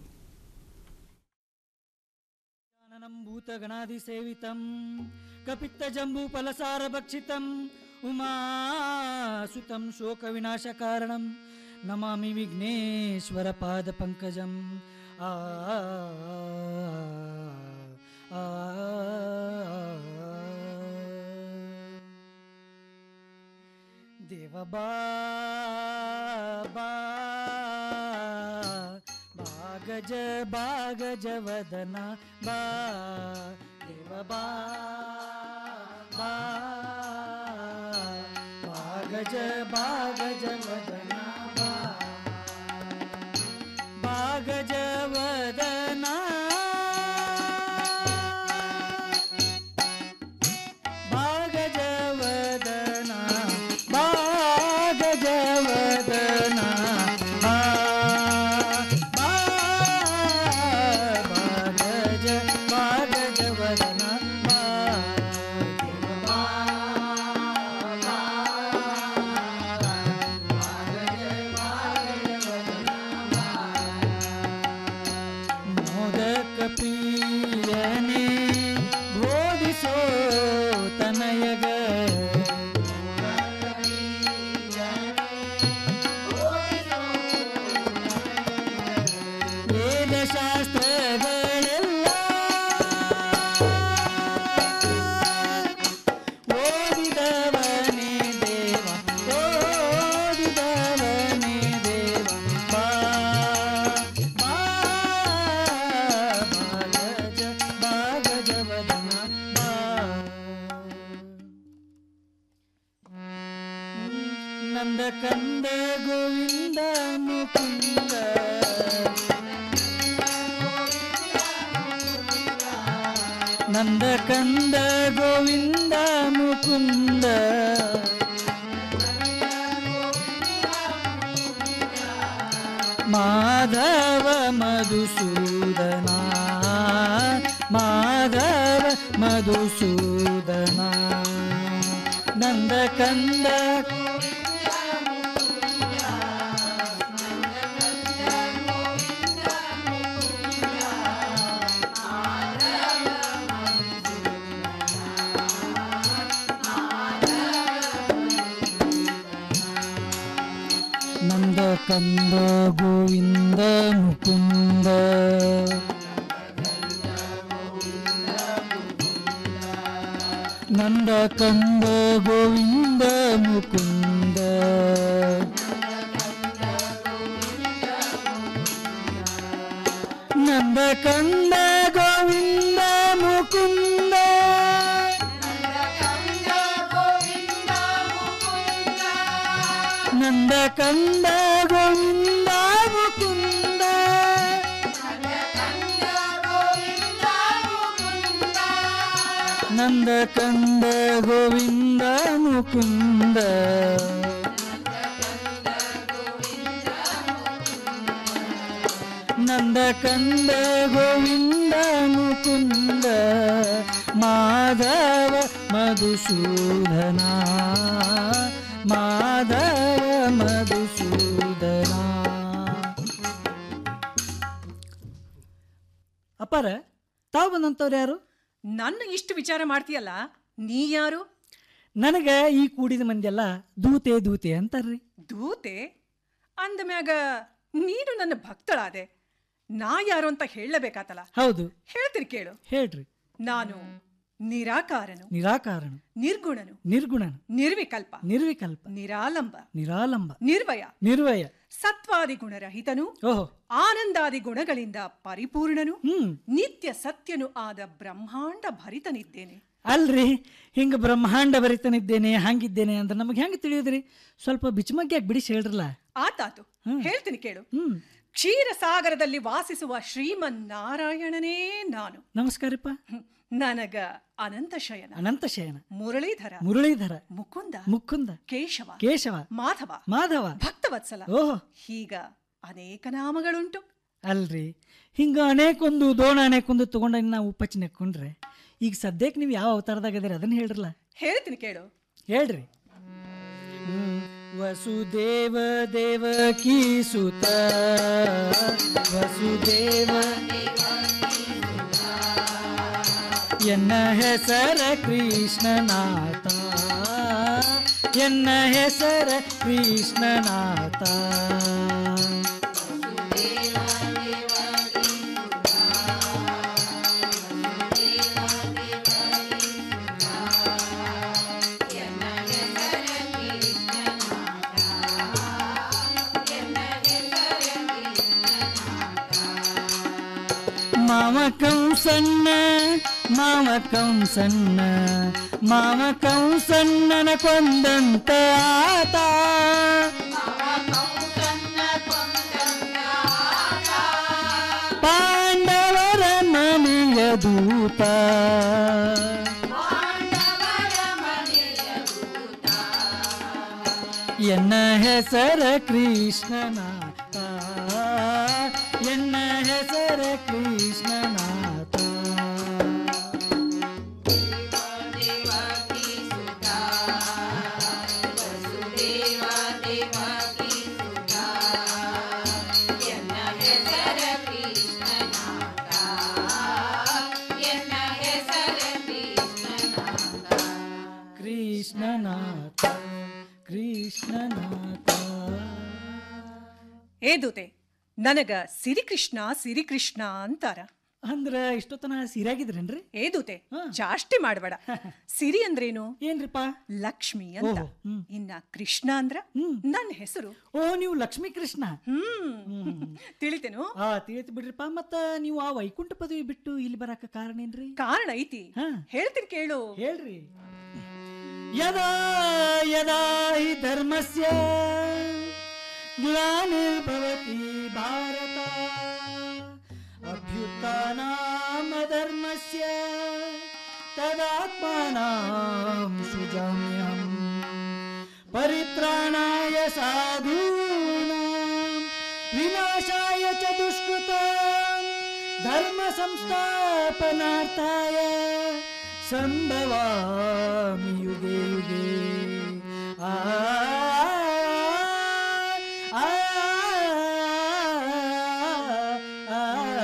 ಭೂತಗಣಾದಿಸೇವಿತಂ ಕಪಿತ್ತಜಂಬೂಫಲಸಾರ ಭಕ್ಷಿತಂ ಉಮಾಸುತಂ ಶೋಕವಿನಾಶಕಾರಣಂ ನಮಾಮಿ ವಿಘ್ನೇಶ್ವರ ಪಾದ ಪಂಕಜಂ ಆ ಆ, ದೇವ ಬಾ ಬಾ ಬಾಗಜ ಬಾಗಜ ವದನ ಬಾ ದೇವ ಬಾ ಬಾ ಗಜ ಬಾ ಗಜ ವದನ ಬಾ ಬಾ ಗಜ ವದನ ಬಾ ಗಜ ವದನ ಬಾ ಗಜ ವದನ ಬಾ ಬಾ ಬಾ ಗಜ ಬಾ ಗಜ ವದನ ಬಾ ಬಾ ಮೋದಕ ಪ್ರಿಯನೇ ಬೋಧಿಸೋ ತನಯಗ ವೇದಶಾಸ್ತ್ರಗಳೆಲ್ಲ ಓದಿದವನೇ ದೇವ ಓದಿದವನೇ ದೇವ ಬಾ ಬಾ ಬಾಗಜ ಬಾಗಜ ವದನ ಬಾ ನಂದ ಕಂದ ಗೋವಿಂದ ಮುಕುಂದ ನಂದ ಕಂದ ಗೋವಿಂದ ಮುಕುಂದ ಮಾಧವ ಮಧುಸೂದನ ಮಾಧವ ಮಧುಸೂದನ ನಂದ ಕಂದ ನಂದ ಕಂದ ಗೋವಿಂದ ಮುಕುಂದ ನಂದ ಕಂದ ಗೋವಿಂದ ಮುಕುಂದ ನಂದ ಕಂದ ಗೋವಿಂದ ಮುಕುಂದ ನಂದ ಕಂದ ಗೋವಿಂದ ಮುಕುಂದ ನಂದ ಕಂದ ಗೋವಿಂದ ಮುಕುಂದ ನಂದ ಕಂದ ಗೋವಿಂದ ಮುಕುಂದ ಮಾಧವ ಮಧುಸೂದನ ಮಾಧವ ಮಧುಸೂದನ ಅಪ್ಪಾರ ತಾವು ಬಂದಂಥವ್ರು ಯಾರು ನನ್ನ ಇಷ್ಟು ವಿಚಾರ ಮಾಡ್ತೀಯಲ್ಲ ನೀ ಯಾರು ನನಗೆ ಈ ಕೂಡಿದ ಮಂದಿಯೆಲ್ಲ ದೂತೆ ದೂತೆ ಅಂತಾರ್ರಿ ದೂತೆ ಅಂದ ಮ್ಯಾಗ ನೀನು ನನ್ನ ಭಕ್ತಳಾದೆ ನಾ ಯಾರು ಅಂತ ಹೇಳಬೇಕಾತಲ್ಲ ಹೌದು ಹೇಳ್ತೀನಿ ಕೇಳು ಹೇಳ್ರಿ ನಾನು ನಿರಾಕಾರನು ನಿರಾಕಾರಣ ನಿರ್ಗುಣನು ನಿರ್ಗುಣನ ನಿರ್ವಿಕಲ್ಪ ನಿರ್ವಿಕಲ್ಪ ನಿರಾಲಂಬ ನಿರಾಲಂಬ ನಿರ್ವಯ ನಿರ್ವಯ ಸತ್ವಾದಿ ಗುಣರಹಿತನು ಓಹೋ ಆನಂದಾದಿ ಗುಣಗಳಿಂದ ಪರಿಪೂರ್ಣನು ನಿತ್ಯ ಸತ್ಯನು ಆದ ಬ್ರಹ್ಮಾಂಡ ಭರಿತನಿದ್ದೇನೆ ಅಲ್ರಿ ಹಿಂಗ ಬ್ರಹ್ಮಾಂಡ ಬರಿತಾನಿದ್ದೇನೆ ಹಂಗಿದ್ದೇನೆ ಅಂತ ನಮಗೆ ಹೆಂಗೆ ತಿಳಿಯೋದ್ರಿ ಸ್ವಲ್ಪ ಬಿಚ್ಚಮಗ್ಗ್ಯಾಗಿ ಬಿಡಿಸಿ ಹೇಳ್ರಲ್ಲ ಆತಾತು ಹೇಳ್ತೀನಿ ಕೇಳು ಕ್ಷೀರ ಸಾಗರದಲ್ಲಿ ವಾಸಿಸುವ ಶ್ರೀಮನ್ನಾರಾಯಣನೇ ನಾನು ನಮಸ್ಕಾರಪ್ಪ ನನಗ ಅನಂತ ಶಯನ ಅನಂತ ಶಯನ ಮುರಳೀಧರ ಮುರಳೀಧರ ಮುಕುಂದ ಮುಕುಂದ ಕೇಶವ ಕೇಶವ ಮಾಧವ ಮಾಧವ ಭಕ್ತವತ್ಸಲ ಓಹೋ ಹೀಗ ಅನೇಕ ನಾಮಗಳುಂಟು ಅಲ್ರಿ ಹಿಂಗ ಅನೇಕೊಂದು ದೋಣ ಅನೇಕೊಂದು ತಗೊಂಡ ನಾವು ಉಪ್ಪಚ್ಚಿ ನೆಕ್ಕೊಂಡ್ರೆ ಈಗ ಸದ್ಯಕ್ಕೆ ನೀವು ಯಾವ ಅವತಾರದಾಗ ಅದೀರಿ ಅದನ್ನ ಹೇಳ್ರಲ್ಲ ಹೇಳ್ತೀನಿ ಕೇಳು ಹೇಳ್ರಿ ಹ್ಮ್. ವಸುದೇವ ದೇವಕಿ ಸುತ ವಸುದೇವ ಎನ್ನ ಹೆಸರ ಕೃಷ್ಣನಾಥ ಎನ್ನ ಹೆಸರ ಕೃಷ್ಣನಾಥ ಮಾವ ಕಂಸನ್ನ ಮಾವ ಕಂಸನ್ನ ಮಾವ ಕಂಸನ್ನನ ಕೊಂದಂತ ಆತ ಪಾಂಡವರ ಮನೆಯ ದೂತ ಎನ್ನ ಹೆಸರ ಕೃಷ್ಣನಾಥ ಎನ್ನ ಹೆಸರ ಕೃಷ್ಣನಾಥ ಕೃಷ್ಣನಾಥ ಕೃಷ್ಣನಾಥ ಏ ದೂತೆ ನನಗ ಸಿರಿಕೃಷ್ಣ ಸಿರಿಕೃಷ್ಣ ಅಂತಾರ ಅಂದ್ರ ಇಷ್ಟೊತ್ತನ ಸೀರಾಗಿದ್ರೇನ್ರಿ ಏ ದೂತೆ ಜಾಸ್ತಿ ಮಾಡಬೇಡ ಸಿರಿ ಅಂದ್ರೇನು ಏನ್ರಿಪ್ಪ ಲಕ್ಷ್ಮಿ ಅಂತ ಓಹೋ, ಹ್ಮ್. ಇನ್ನ ಕೃಷ್ಣ ಅಂದ್ರ ನನ್ನ ಹೆಸರು ಓ ನೀವು ಲಕ್ಷ್ಮೀ ಕೃಷ್ಣ ಹ್ಮ್ ತಿಳಿತೇನು ಆ ತಿಳಿತು ಬಿಡ್ರಿಪ್ಪ ಮತ್ತ ನೀವು ಆ ವೈಕುಂಠ ಪದವಿ ಬಿಟ್ಟು ಇಲ್ಲಿ ಬರಾಕ ಕಾರಣ ಏನ್ರಿ ಕಾರಣ ಐತಿ ಹೇಳ್ತೀನಿ ಕೇಳು ಹೇಳ್ರಿ ಯದಾ ಯದಾ ಹಿ ಧರ್ಮಸ್ಯ ಗ್ಲಾನಿರ್ಭವತಿ ಭಾರತ ಅಭ್ಯುತ್ಥಾನಾಮ ಧರ್ಮಸ್ಯ ತದಾತ್ಮಾನಾಂ ಸುಜಾಮ್ಯಹಂ ಪರಿತ್ರಾಣಾಯ ಸಾಧೂನಾಂ ವಿನಾಶಾಯ ಚ ದುಷ್ಕೃತಾಂ ಧರ್ಮ ಸಂಸ್ಥಾಪನಾರ್ಥಾಯ ಸಂಭವಾಮಿ ಯುಗೆ ಯುಗೆ ಆ ಆ, ಆ,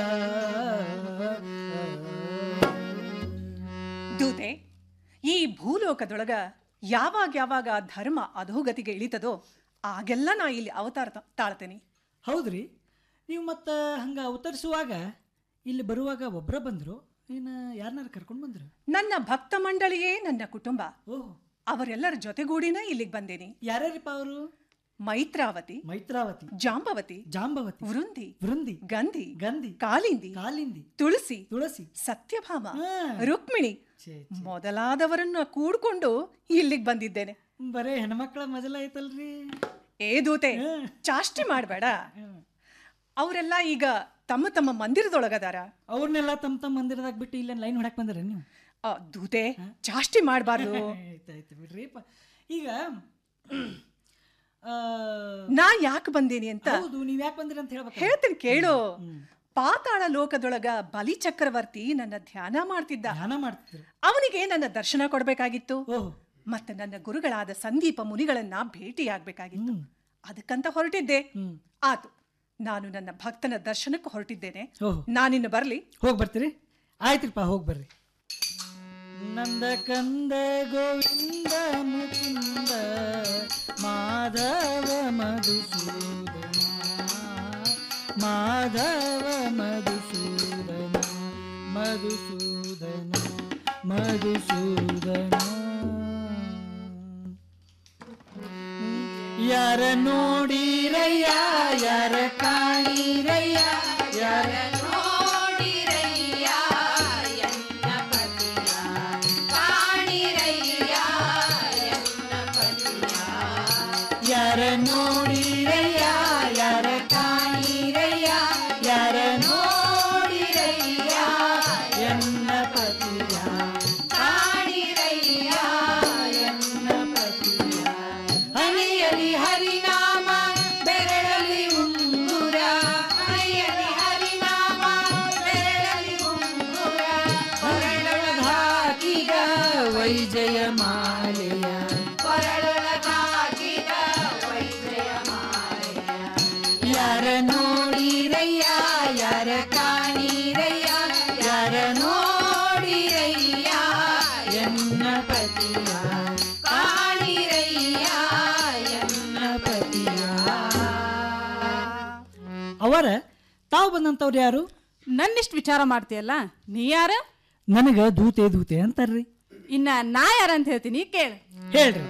ದೂತೆ ಈ ಭೂಲೋಕದೊಳಗ ಯಾವಾಗ ಯಾವಾಗ ಧರ್ಮ ಅಧೋಗತಿಗೆ ಇಳಿತದೋ ಆಗೆಲ್ಲ ನಾ ಇಲ್ಲಿ ಅವತಾರ ತ- ತಾಳ್ತೇನೆ ಹೌದ್ರಿ ನೀವು ಮತ್ತ ಹಂಗ ಅವತರಿಸುವಾಗ ಇಲ್ಲಿ ಬರುವಾಗ ಒಬ್ರ ಬಂದ್ರು ಏನ ಯಾರನ್ನಾರು ಕರ್ಕೊಂಡು ಬಂದ್ರು ನನ್ನ ಭಕ್ತ ಮಂಡಳಿಯೇ ನನ್ನ ಕುಟುಂಬ ಓಹ್ ಅವರೆಲ್ಲರ ಜೊತೆಗೂಡಿನ ಇಲ್ಲಿಗೆ ಬಂದೇನಿ ಯಾರ್ಯಾರಿಪ್ಪ ಅವರು ಮೈತ್ರಾವತಿ ಮೈತ್ರಾವತಿ ಜಾಂಬವತಿ ಜಾಂಬವತಿ ವೃಂದಿ ವೃಂದಿ ಗಂಧಿ ಗಂಧಿ ಕಾಲಿಂದಿ ಕಾಲಿಂದಿ ತುಳಸಿ ತುಳಸಿ ಸತ್ಯಭಾಮ ಹಾ. ರುಕ್ಮಿಣಿ ಛೇ, ಮೊದಲಾದವರನ್ನ ಕೂಡ್ಕೊಂಡು ಇಲ್ಲಿಗೆ ಬಂದಿದ್ದೇನೆ ಬರೇ ಹೆಣ್ಮಕ್ಳ ಮಜಲ ಐತಲ್ರಿ ಏ ದೂತೆ ಚಾಷ್ಟಿ ಮಾಡಬೇಡ ಅವರೆಲ್ಲ ಈಗ ತಮ್ಮ ತಮ್ಮ ಮಂದಿರದೊಳಗದಾರ ಅವ್ರನ್ನೆಲ್ಲ ತಮ್ಮ ತಮ್ಮ ಮಂದಿರದಾಗ ಬಿಟ್ಟು ಇಲ್ಲೇನು ಲೈನ್ ಹೊಡಕ್ ಬಂದ್ರ ನೀವು ಆ, ದೂತೆ ಚಾಷ್ಟಿ ಮಾಡಬಾರ್ದು ಆಯ್ತಾಯ್ತು ಬಿಡ್ರಿ ಪ- ಈಗ ಆ, ನಾ ಯಾಕೆ ಬಂದೇನಿ ಅಂತ ಹೌದು ನೀವ್ ಯಾಕೆ ಬಂದಿರ ಅಂತ ಹೇಳ್ಬೇಕು ಹೇಳ್ತೀನಿ ಕೇಳು ಪಾತಾಳ ಲೋಕದೊಳಗ ಬಲಿ ಚಕ್ರವರ್ತಿ ನನ್ನ ಧ್ಯಾನ ಮಾಡ್ತಿದ್ದ ಧ್ಯಾನ ಮಾಡ್ತಿದ್ರು ಅವನಿಗೆ ನನ್ನ ದರ್ಶನ ಕೊಡಬೇಕಾಗಿತ್ತು ಓಹ್ ಮತ್ತೆ ನನ್ನ ಗುರುಗಳಾದ ಸಂದೀಪ ಮುನಿಗಳನ್ನ ಭೇಟಿಯಾಗಬೇಕಾಗಿತ್ತು ಅದಕ್ಕಂತ ಹೊರಟಿದ್ದೆ ಆತು ನಾನು ನನ್ನ ಭಕ್ತನ ದರ್ಶನಕ್ಕೆ ಹೊರಟಿದ್ದೇನೆ ಓಹ್ ನಾನಿನ್ನು ಬರ್ಲಿ ಹೋಗಿ ಬರ್ತೀರಿ ಆಯ್ತ್ರಪ್ಪ ಹೋಗಿ ಬರ್ರಿ ನಂದ ಕಂದ ಗೋವಿಂದ ಮುಕುಂದ ಮಾಧವ ಮಧುಸೂದನ ಮಾಧವ ಮಧುಸೂದನ ಮಧುಸೂದನ ಮಧುಸೂದನ ಯಾರ ನೋಡಿರಯ್ಯ ಯಾರ ಕಾಣಿರಯ್ಯ ಯಾರ ಯಾರ ನೋಡಿರಯ್ಯ ಯಾರ ಕಾಣಿರಯ್ಯ ಯಾರ ನೋಡಿರಯ್ಯ ಎನ್ನ ಪತಿಯ ಕಾಣಿರಯ್ಯ ಎನ್ನ ಪತಿಯ ಹನಿಯಲಿ ಹರಿನಾಮ ಬೆರಳಲಿ ಉಂಗುರ ಹನಿಯಲಿ ಹರಿನಾಮ ಬೆರಳಲಿ ಉಂಗುರ ಹೊರಳೊಳಗಾಕಿಗ ವೈಜಯ ಮಾಲೆಯ ಹೊರಳೊಳಗಾಕಿಗ ವೈಜಯ ಮಾಲೆಯ ಯಾರ ನೋಡಿರಯ್ಯ ಯಾರ ಕಾಣಿರಯ್ಯ ಯಾರ ನೋಡಿರಯ್ಯ ಎನ್ನ ಪತಿಯ ಕಾಣಿರಯ್ಯ ಎನ್ನ ಪತಿಯ ಅವರ ತಾವು ಬಂದಂತವ್ರು ಯಾರು ನನ್ನಿಷ್ಟು ವಿಚಾರ ಮಾಡ್ತೀಯಲ್ಲ ನೀ ಯಾರ ನನಗ ದೂತೆ ದೂತೆ ಅಂತಾರ್ರಿ ಇನ್ನ ನಾ ಯಾರ ಅಂತ ಹೇಳ್ತೀನಿ ಕೇಳು ಹೇಳ್ರಿ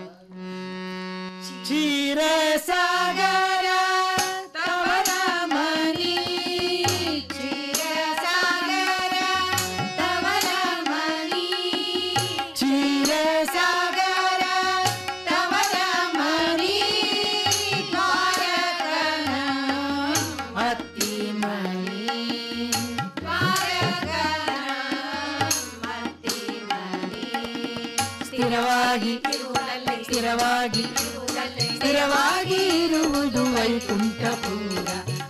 ಕ್ಷೀರ ಸಾಗರ ತವರ ಮನಿ ಕ್ಷೀರ ಸಾಗರ ತವರ ಮನಿ ಸ್ಥಿರವಾಗಿ ಸ್ಥಿರವಾಗಿ ಸ್ಥಿರವಾಗಿ ಇರುವುದು ವೈಕುಂಠಪುರ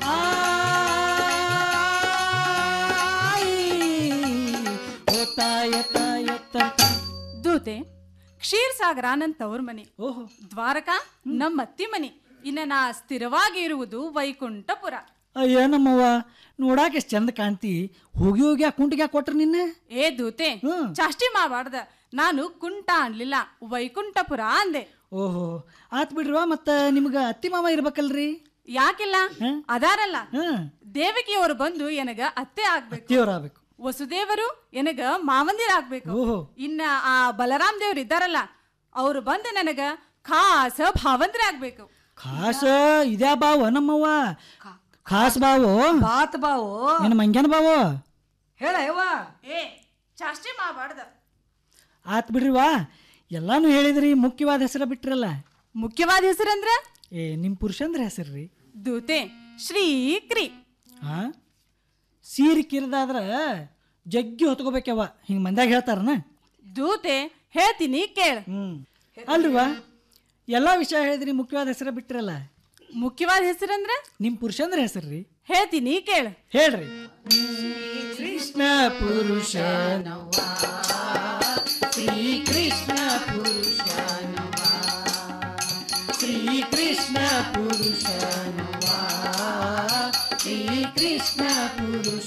ದೂತೆ ಕ್ಷೀರ್ ಸಾಗರ ನನ್ನ ತವ್ರ ಮನೆ ಓಹೋ ದ್ವಾರಕಾ ನಮ್ಮ ಅತ್ತಿ ಮನೆ ಇನ್ನ ನಾ ಸ್ಥಿರವಾಗಿ ಇರುವುದು ವೈಕುಂಠಪುರ ಅಯ್ಯ ನಮ್ಮವ್ವ ನೋಡಾಕ ಎಷ್ಟು ಚಂದ ಕಾಣ್ತಿ ಹೋಗಿ ಹೋಗಿ ಆ ಕುಂಟಿಗೆ ಕೊಟ್ರ ನಿನ್ನೆ ಏ ದೂತೆ ಚಾಷ್ಟಿ ಮಾಡಬಾರ್ದ ನಾನು ಕುಂಟ ಅನ್ಲಿಲ್ಲ ವೈಕುಂಠಪುರ ಅಂದೆ ಓಹೋ ಆತ್ ಬಿಡ್ರವ ಮತ್ತ ನಿಮ್ಗ ಅತ್ತಿ ಮಾವ ಇರ್ಬೇಕಲ್ರಿ ಯಾಕಿಲ್ಲ ಅದಾರಲ್ಲ ದೇವಕಿಯವರು ಬಂದು ಎನಗ ಅತ್ತೆ ಆಗ್ಬೇಕು ಅತ್ತಿಯವ್ರ ಆಗ್ಬೇಕು ವಸುದೇವರು ಎನಗ ಮಾವಂದಿರ ಆಗ್ಬೇಕು ಓಹೋ. ಇನ್ನ ಆ ಬಲರಾಮ್ ದೇವ್ರು ಇದ್ದಾರಲ್ಲ ಅವ್ರು ಬಂದು ನನಗ ಖಾಸ ಭಾವಂದ್ರ ಆಗ್ಬೇಕು ಖಾಸ ಇದ್ಯಾ ಬಾವ ನಮ್ಮವ್ವ ಖಾಸ್ ಬಾವು ಬಾತ್ ಬಾವು ನಿನ್ನ ಮಂಗ್ಯಾನ ಬಾವು ಹೇಳ ಯವ್ವ ಏ ಚಾಷ್ಟಿ ಮಾಡಬಾರ್ದ ಆತ್ ಬಿಡ್ರಿವಾ ಎಲ್ಲಾನು ಹೇಳಿದ್ರಿ ಮುಖ್ಯವಾದ ಹೆಸರ ಬಿಟ್ರಲ್ಲ ಮುಖ್ಯವಾದ ಹೆಸರಂದ್ರ ಏ ನಿಮ್ ಪುರುಷಂದ್ರ ಹೆಸರ್ರಿ ದೂತೆ ಶ್ರೀಕ್ರಿ ಹಾ ಸೀರೆ ಕಿರಿದಾದ್ರ ಜಗ್ಗಿ ಹೊತ್ಕೋಬೇಕವ್ವ ಹಿಂಗ್ ಮಂದ್ಯಾಗ ಹೇಳ್ತಾರನ ದೂತೆ ಹೇಳ್ತೀನಿ ಕೇಳ ಹ್ಮ್ ಅಲ್ರಿವಾ ಎಲ್ಲಾ ವಿಷಯ ಹೇಳಿದ್ರಿ ಮುಖ್ಯವಾದ ಹೆಸರ ಬಿಟ್ರಲ್ಲ ಮುಖ್ಯವಾದ ಹೆಸರಂದ್ರ ನಿಮ್ ಪುರುಷಂದ್ರ ಹೆಸರ್ರಿ ಹೇಳ್ತೀನಿ ಕೇಳ ಹೇಳ್ರಿ ಕೃಷ್ಣ ಪುರುಷ ಶ್ರೀ ಕೃಷ್ಣ ಪುರುಷ ಶ್ರೀ ಕೃಷ್ಣ ಪುರುಷ ಶ್ರೀ ಕೃಷ್ಣ ಪುರುಷ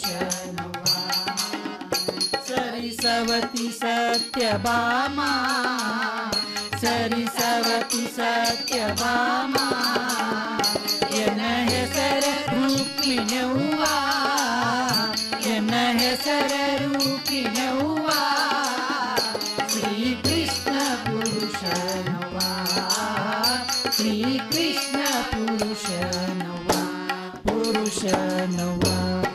ಸರಿ ಸವತಿ ಸತ್ಯಭಾಮ ಸರಿ ಸವತಿ ಸತ್ಯಭಾಮ ಎನ್ನ ಹೆಸರ ರೂಪಿಣವ್ವ ಎನ್ನ ಹೆಸರ ರೂಪಿಣವ್ವ ಶ್ರೀ ಕೃಷ್ಣ ಪುರುಷನವ್ವ ಶ್ರೀ ಕೃಷ್ಣ ಪುರುಷನವ್ವ ಪುರುಷನವ್ವ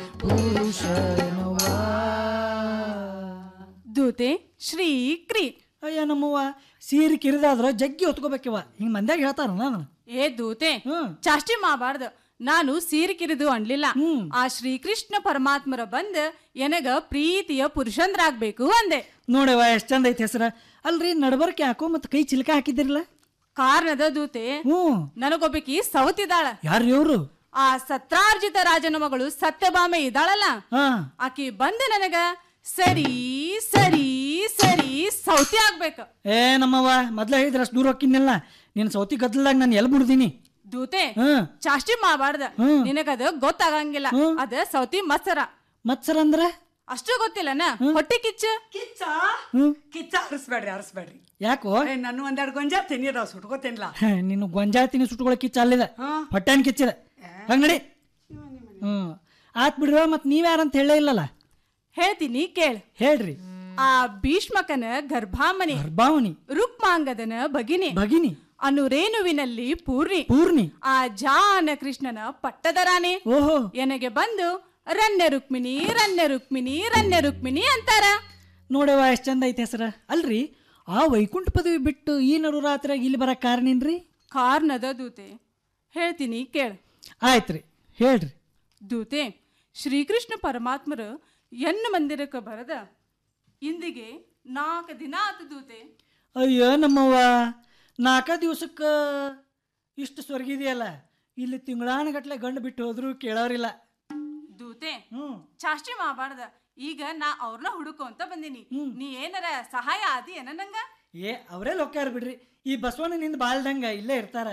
ಪುರುಷನವ್ವ ದೂತೆ ಶ್ರೀಕ್ರಿ ಅಯ್ಯ ನಮ್ಮವ್ವ ಸೀರೆ ಕಿರಿದಾದ್ರ ಜಗ್ಗಿ ಹೊತ್ಕೋಬೇಕವ್ವ ಹಿಂಗ್ ಮಂದ್ಯಾಗ ಹೇಳ್ತಾರ ನಾನು ಏ ದೂತೆ ಚಾಷ್ಟಿ ಮಾಡಬಾರ್ದು ನಾನು ಸೀರಿಕಿರಿದು ಅನ್ಲಿಲ್ಲ ಆ ಶ್ರೀಕೃಷ್ಣ ಪರಮಾತ್ಮರ ಬಂದ ಎನಗ ಪ್ರೀತಿಯ ಪುರುಷಂದ್ರಾಗ್ಬೇಕು ಅಂದೆ ನೋಡವ್ವ ಎಷ್ಟ್ ಚಂದ ಐತಿ ಹೆಸರ ಅಲ್ರಿ ನಡಬರ್ಕೆ ಹಾಕೋ ಮತ್ ಕೈ ಚಿಲ್ಕ ಹಾಕಿದಿರಲ್ಲ ಕಾರಣದ ದೂತೆ ನನಗೊಬ್ಬಕಿ ಸವತಿದಾಳ ಯಾರು ಇವ್ರು ಆ ಸತ್ರಾರ್ಜಿತ ರಾಜನ ಮಗಳು ಸತ್ಯಭಾಮೆ ಇದ್ದಾಳಲ್ಲ ಹಾ ಆಕಿ ಬಂದು ನನಗ ಸರಿ ಸರಿ ಸರಿ ಸೌತಿ ಆಗ್ಬೇಕು ಏ ನಮ್ಮವ್ವ ಮೊದ್ಲ ಹೇಳಿದ್ರ ಅಷ್ಟು ದೂರ ಹೋಗಿನಿಲ್ಲ ನಿನ್ ಸೌತಿ ಗದ್ದಲ್ದಾಗ ನಾನು ಎಲ್ ಬಿಡ್ದೀನಿ ದೂತೆ ಹ್ಮ್ ಚಾಷ್ಟಿ ಮಾಡಬಾರ್ದ ಹ್ಮ್. ನಿನಗದ ಗೊತ್ತಾಗಂಗಿಲ್ಲ ಅದ ಸೌತಿ ಮತ್ಸರ ಮತ್ಸರ ಅಂದ್ರ ಅಷ್ಟು ಗೊತ್ತಿಲ್ಲನ ಹೊಟ್ಟೆ ಕಿಚ್ಚ ಕಿಚ್ಚ ಹ್ಮ್ ಕಿಚ್ಚ ಹರಿಸ್ಬೇಡ್ರಿ ಹರಿಸ್ಬೇಡ್ರಿ ಯಾಕೋ ಏ, ನನ್ನ ಒಂದೆರಡು ಗೊಂಜಾ ತಿನ್ನಿರ ಸುಟ್ಕೋತೀನಿಲ್ಲ ನೀನು ಗೊಂಜಾಳ ತಿನ್ನಿ ಸುಟ್ಕೊಳ ಕಿಚ್ಚ ಅಲ್ಲಿದೆ ಹೊಟ್ಟೆನ್ ಕಿಚ್ಚಿದೆ ಹಂಗಡಿ ಹ್ಮ್ ಆತ್ ಬಿಡ್ರ ಮತ್ ನೀವ್ಯಾರಂತ ಹೇಳೇ ಇಲ್ಲಲ್ಲ ಹೇಳ್ತೀನಿ ಕೇಳ ಹೇಳ್ರಿ ಆ ಭೀಷ್ಮಕನ ಗರ್ಭಾಮನಿ ಗರ್ಭಾವನಿ ರುಕ್ಮಾಂಗದನ ಭಗಿನಿ ಭಗಿನಿ ಅನುರೇನುವಿನಲ್ಲಿ ಪೂರ್ಣಿ ಪೂರ್ಣಿ ಆ ಜಾನ ಕೃಷ್ಣನ ಪಟ್ಟದರಾನೆ ಓಹೋ ಎನಗೆ ಬಂದು ರನ್ಯ ರುಕ್ಮಿಣಿ ರನ್ಯ ರುಕ್ಮಿಣಿ ರನ್ಯ ರುಕ್ಮಿಣಿ ಅಂತಾರ ನೋಡವ್ವ ಎಷ್ಟ್ ಚಂದ ಐತೆ ಹೆಸರ ಅಲ್ರಿ ಆ ವೈಕುಂಠ ಪದವಿ ಬಿಟ್ಟು ಈ ನಡು ರಾತ್ರಿ ಇಲ್ಲಿ ಬರಕ್ ಕಾರಣೇನ್ರಿ ಕಾರ್ನದ ದೂತೆ ಹೇಳ್ತೀನಿ ಕೇಳ ಆಯ್ತ್ರಿ ಹೇಳ್ರಿ ದೂತೆ ಶ್ರೀಕೃಷ್ಣ ಪರಮಾತ್ಮರು ಎನ್ನ ಮಂದಿರಕ್ಕೆ ಬರದ ಇಂದಿಗೆ ನಾಲ್ಕು ದಿನ ಆತು ದೂತೆ ಅಯ್ಯೋ ನಮ್ಮವ್ವ ನಾಲ್ಕ ದಿವ್ಸಕ್ಕ ಇಷ್ಟು ಸ್ವರ್ಗಿದೆಯಲ್ಲ ಇಲ್ಲಿ ತಿಂಗಳಾನಗಟ್ಲೆ ಗಂಡು ಬಿಟ್ಟು ಹೋದ್ರು ಕೇಳೋರಿಲ್ಲ ದೂತೆ ಚಾಷ್ಟಿ ಮಾಡಬಾರ್ದ ಈಗ ನಾ ಅವ್ರನ್ನ ಹುಡುಕು ಅಂತ ಬಂದಿನಿ ನೀ ಏನಾರ ಸಹಾಯ ಆದಿ ಏನ ನಂಗ ಏ ಅವರೇ ಲೊಕ್ಕಾರ ಬಿಡ್ರಿ ಈ ಬಸವಣ್ಣನಿಂದ ಬಾಳ್ದಂಗ ಇಲ್ಲೇ ಇರ್ತಾರ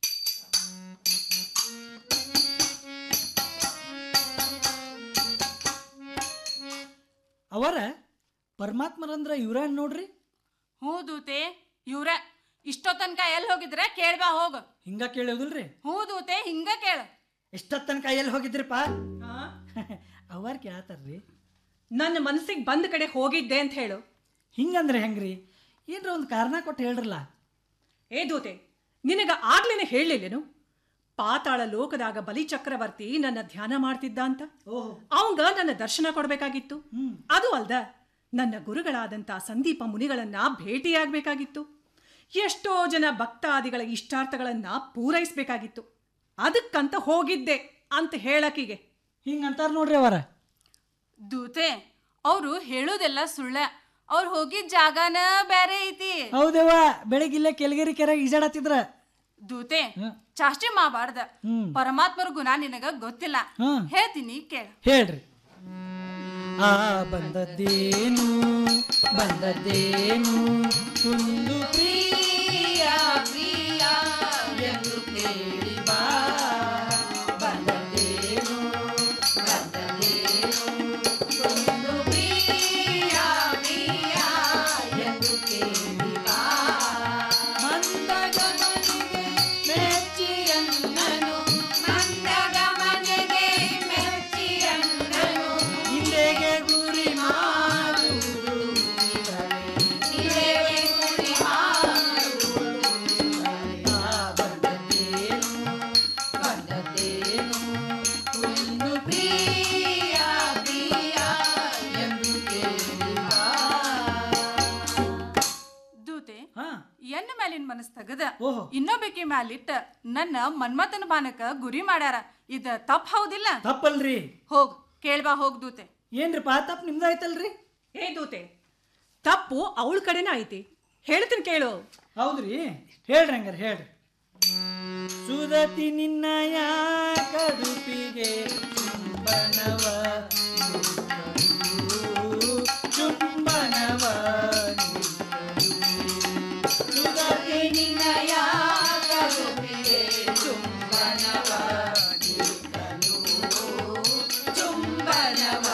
ಅವರ ಪರಮಾತ್ಮರಂದ್ರ ಇವ್ರ ನೋಡ್ರಿ ಹ್ಞೂ ದೂತೆ ಇವ್ರ ಇಷ್ಟೋ ತನಕ ಎಲ್ಲಿ ಹೋಗಿದ್ರೆ ಕೇಳ್ಬಾ ಹೋಗ ಹಿಂಗ ಕೇಳೋದಿಲ್ರಿ ಹ್ಞೂ ದೂತೆ ಹಿಂಗ ಕೇಳ ಎಷ್ಟೊತ್ತ ತನಕ ಎಲ್ಲಿ ಹೋಗಿದ್ರಿಪ್ಪ ಅವರ್ ಕೇಳತ್ತಾರ್ರಿ ನನ್ನ ಮನಸ್ಸಿಗೆ ಬಂದ ಕಡೆ ಹೋಗಿದ್ದೆ ಅಂತ ಹೇಳು ಹಿಂಗಂದ್ರೆ ಹೆಂಗ್ರಿ ಏನ್ರ ಒಂದು ಕಾರಣ ಕೊಟ್ಟು ಹೇಳ್ರಲ್ಲ ಏ ದೂತೆ ನಿನಗ ಆಗ್ಲೇನೆ ಹೇಳಲಿಲ್ಲೇನು ಪಾತಾಳ ಲೋಕದಾಗ ಬಲಿಚಕ್ರವರ್ತಿ ನನ್ನ ಧ್ಯಾನ ಮಾಡ್ತಿದ್ದ ಅಂತ ಅವಂಗ ನನ್ನ ದರ್ಶನ ಕೊಡ್ಬೇಕಾಗಿತ್ತು ಅದು ಅಲ್ದ ನನ್ನ ಗುರುಗಳಾದಂತ ಸಂದೀಪ ಮುನಿಗಳನ್ನ ಭೇಟಿಯಾಗಬೇಕಾಗಿತ್ತು ಎಷ್ಟೋ ಜನ ಭಕ್ತಾದಿಗಳ ಇಷ್ಟಾರ್ಥಗಳನ್ನ ಪೂರೈಸಬೇಕಾಗಿತ್ತು ಅದಕ್ಕಂತ ಹೋಗಿದ್ದೆ ಅಂತ ಹೇಳಕಿಗೆ ಹಿಂಗಂತಾರ ನೋಡ್ರಿ ಅವರ ದೂತೆ ಅವರು ಹೇಳೋದೆಲ್ಲ ಸುಳ್ಳ ಅವ್ರು ಹೋಗಿದ್ ಜಾಗನ ಬೇರೆ ಐತಿ ಹೌದೇವ ಬೆಳಿಗ್ಗೆ ಇಲ್ಲೇ ಕೆಳಗೇರಿ ಕೆರೆ ಈಜಾಡತ್ತಿದ್ರ ದೂತೆ ಚಾಷ್ಟೆ ಮಾಡಬಾರ್ದ ಹ್ಮ್. ಪರಮಾತ್ಮರ ಗುಣ ನಿನಗ ಗೊತ್ತಿಲ್ಲ ಹ್ಮ್. ಹೇಳ್ತೀನಿ ಕೇಳ ಹೇಳ್ರಿ ಆ ಬಂದದ್ದೇನು ಬಂದದ್ದೇನು ಒಂದು ಪ್ರಿಯ ಪ್ರಿಯ ಎಂದು ಕೇಳಿ ಬಾ ಬಂದದ್ದೇನು ಬಂದದ್ದೇನು ಒಂದು ಪ್ರಿಯ ಪ್ರಿಯ ಎಂದು ಕೇಳಿ ಬಾ ಮಂದಗಮನಿಗೆ ಮೆಚ್ಚಿಯನ್ನನು ಮಂದಗಮನಿಗೆ ಮೆಚ್ಚಿಯನ್ನನು ಇಲ್ಲಿಗೆ ಗುರಿ ಮಾಡುವುದು ಇಲ್ಲಿಗೆ ಗುರಿ ಮಾಡುವುದು ಬಂದದ್ದೇನು ಬಂದದ್ದೇನು ಒಂದು ಪ್ರಿಯ ಪ್ರಿಯ ಎಂದು ಕೇಳಿ ಬಾ ದೂತೆ ಹಾ ಎನ್ನ ಮೇಲಿನ ಮನಸ್ ತಗದ ಓಹೋ. ಇನ್ನೊಬ್ಬಕಿ ಮ್ಯಾಲಿಟ್ಟ ನನ್ನ ಮನ್ಮಥನ ಬಾನಕ ಗುರಿ ಮಾಡ್ಯಾರ ಇದ ತಪ್ಪ ಹೌದಿಲ್ಲ ತಪ್ಪಲ್ರಿ ಹೋಗ್ ಕೇಳ್ಬಾ ಹೋಗ್ ದೂತೆ ಏನ್ರಿಪ್ಪ ತಪ್ಪು ನಿಮ್ದಾಯ್ತಲ್ರಿ ಏ ದೂತೆ ತಪ್ಪು ಅವಳ ಕಡೆನ ಐತಿ ಹೇಳ್ತೀನಿ ಕೇಳು ಹೌದ್ರಿ ಹೇಳ್ರಿ ಹಂಗಾರ ಹೇಳ್ರಿ ಸುದತಿ ನಿನ್ನಯ ಕಡುಪಿಗೆ ಚುಂಬನವ ನೀಡುವುದು, ಚುಂಬನವ ನೀಡುವುದು. ಸುದತಿ ನಿನ್ನಯ ಕಡುಪಿಗೆ ಚುಂಬನವ ನೀಡಲು, ಚುಂಬನವ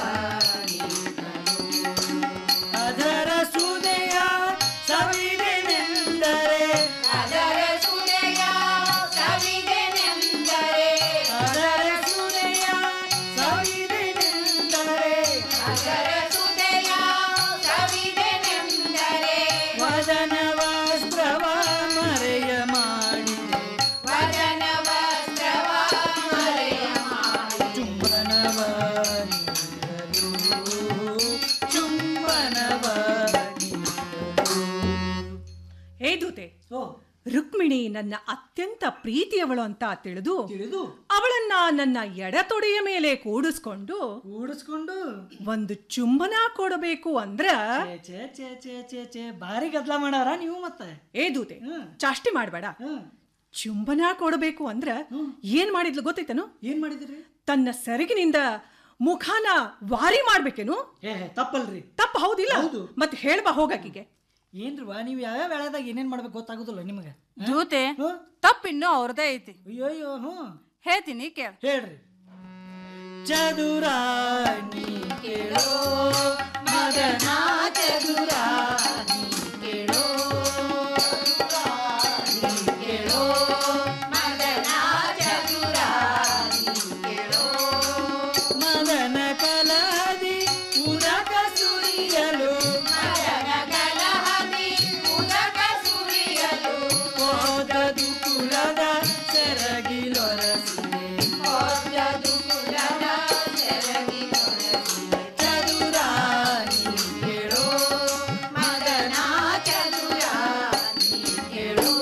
ಅದರ ಸುದೆಯ ಸವಿದೆನೆಂದರೆ ಅದರ ಸುದೆಯ ಸವಿದೆನೆಂದರೆ ಅದರ ಸುದೆಯ ಸವಿದೆನೆಂದರೆ ಅದರ ಸುದೆಯ ಸವಿದೆನೆಂದರೆ ವದನ ವಸ್ತ್ರವ ಮರೆಯ ಮಾಡಿದೆ ವದನ ವಸ್ತ್ರವ ಮರೆಯ ಮಾಡಿ ಚುಂಬನವ ನೀಡಲು ಚುಂಬನವ ಏ ದೂತೆ ರುಕ್ಮಿಣಿ ನನ್ನ ಅತ್ಯಂತ ಪ್ರೀತಿಯವಳು ಅಂತ ತಿಳಿದು ತಿಳಿದು ಅವಳನ್ನ ನನ್ನ ಎಡತೊಡೆಯ ಮೇಲೆ ಕೂಡಿಸ್ಕೊಂಡು ಕೂಡಿಸ್ಕೊಂಡು ಒಂದು ಚುಂಬನ ಕೊಡಬೇಕು ಅಂದ್ರ ಚೇ ಚೇ ಚೇ ಚೇ ಚೇ ಭಾರಿ ಗದ್ಲ ಮಾಡಾರ ನೀವು ಮತ್ತೆ ಏ ದೂತೆ ಚಾಷ್ಟಿ ಮಾಡಬೇಡ ಚುಂಬನ ಕೊಡಬೇಕು ಅಂದ್ರ ಏನ್ ಮಾಡಿದ್ಲು ಗೊತ್ತೈತನು ಏನ್ ಮಾಡಿದ್ರಿ ತನ್ನ ಸೆರಗಿನಿಂದ ಮುಖಾನ ವಾರಿ ಮಾಡ್ಬೇಕೇನು ಏ ತಪ್ಪಲ್ರಿ ತಪ್ಪ ಹೌದಿಲ್ಲ ಹೌದು. ಮತ್ತೆ ಹೇಳ್ಬಾ ಹೋಗಾಕಿಗೆ ಏನ್ರಿವಾ ನೀವು ಯಾವ್ಯಾವ ವೇಳೆದಾಗ ಏನೇನ್ ಮಾಡ್ಬೇಕು ಗೊತ್ತಾಗುದಿಲ್ಲ ನಿಮಗೆ ದೂತೆ ತಪ್ಪ ಇನ್ನೂ ಅವ್ರದೇ ಐತಿ ಅಯ್ಯೋ ಹ್ಞೂ ಹೇಳ್ತೀನಿ ಕೇಳ ಹೇಳ್ರಿ ಚದುರ ನೀ ಕೇಳೋ ಮಗನ ಚದುರ ನೀ ಕೇಳೋ ನೀ ಕೇಳೋ ಮಗನ ಚದುರ ನೀ ಕೇಳೋ ಮದನ ಕಲಹದಿ ಉದಕ ಸುರಿಯಲು ಮದನ ಕಲಹದಿ ಉದಕ ಸುರಿಯಲು ಹೋದದು ಕುಲದ ಸೆರಗಿಲೊರಸಿದೆ ಹೋದದು ಕುಲದ ಸೆರಗಿಲೊರಸಿದೆ ಚದುರ ನೀ ಕೇಳೋ ಮದನ ಚದುರ ನೀ ಕೇಳೋ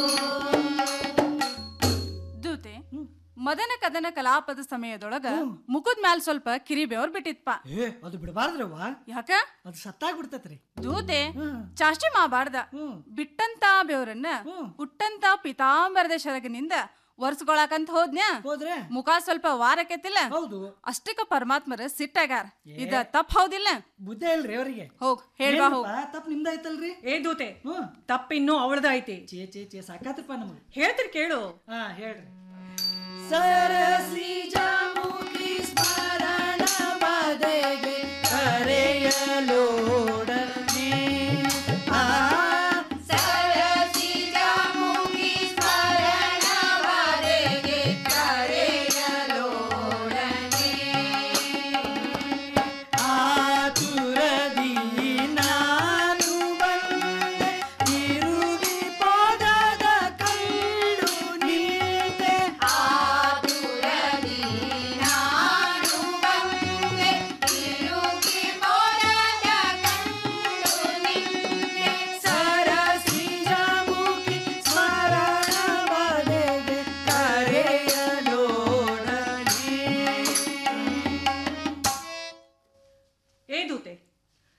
ದೂತೆ ಮದನ ಕದನ ಕಲಾಪದ ಸಮಯದೊಳಗ ಮುಖದ ಮ್ಯಾಲ್ ಸ್ವಲ್ಪ ಕಿರಿ ಬೆವ್ರ ಬಿಟ್ಟಿತ್ಪ ಏ ಅದು ಬಿಡಬಾರ್ದ್ರವ್ವ ಯಾಕ ಅದು ಸತ್ತಾಗ್ಬಿಡ್ತೈತ್ರಿ ದೂತೆ ಚಾಷ್ಟಿ ಮಾಡಬಾರ್ದ ಬಿಟ್ಟಂತ ಬೆವ್ರನ್ನ ಹುಟ್ಟಂತ ಪಿತಾಂಬರದ ಶರಗನಿಂದ ಒರ್ಸ್ಕೊಳಕಂತ ಹೋದ್ನ್ಯಾ ಹೋದ್ರೆ ಮುಖ ಸ್ವಲ್ಪ ವಾರಕೆತ್ತಿಲ್ಲ ಹೌದು ಅಷ್ಟಕ್ಕ ಪರಮಾತ್ಮರ ಸಿಟ್ಟಾಗಾರ ಇದ ತಪ್ಪ ಹೌದಿಲ್ಲ ಬುದ್ಧಿ ಇಲ್ರಿ ಅವರಿಗೆ ಹೋಗ್ ಹೇಳ್ಬಾ ಹೋಗ್ ತಪ್ಪು ನಿಮ್ದಾಯ್ತಲ್ರಿ ಏ ದೂತೆ ತಪ್ಪಿನ್ನೂ ಅವಳದ ಐತಿ ಚೇ ಚೇ ಚೇ ಸಾಕಾತ್ರಪ್ಪ ನಮಗೆ ಹೇಳ್ತೀರಿ ಕೇಳು ಹಾ ಹೇಳ್ರಿ ಸರಸಿ ಜಾಮುಖಿ ಸ್ಮರಣ ಬದೆಗೆ ಕರೆಯಲೋಡನೆ ಆ ಸರಸಿ ಜಾಮುಖಿ ಸ್ಮರಣ ಬದೆಗೆ ಕರೆಯಲೋಡನೆ ಆತುರದಿ ನಾನು ಬಂದೆ ತಿರುಗಿ ಪಾದದ ಕಂಡು ನಿಂತೆ ಆತುರದಿ ನಾನು ಬಂದೆ ತಿರುಗಿ ಮೋಡದ ಕಂಡು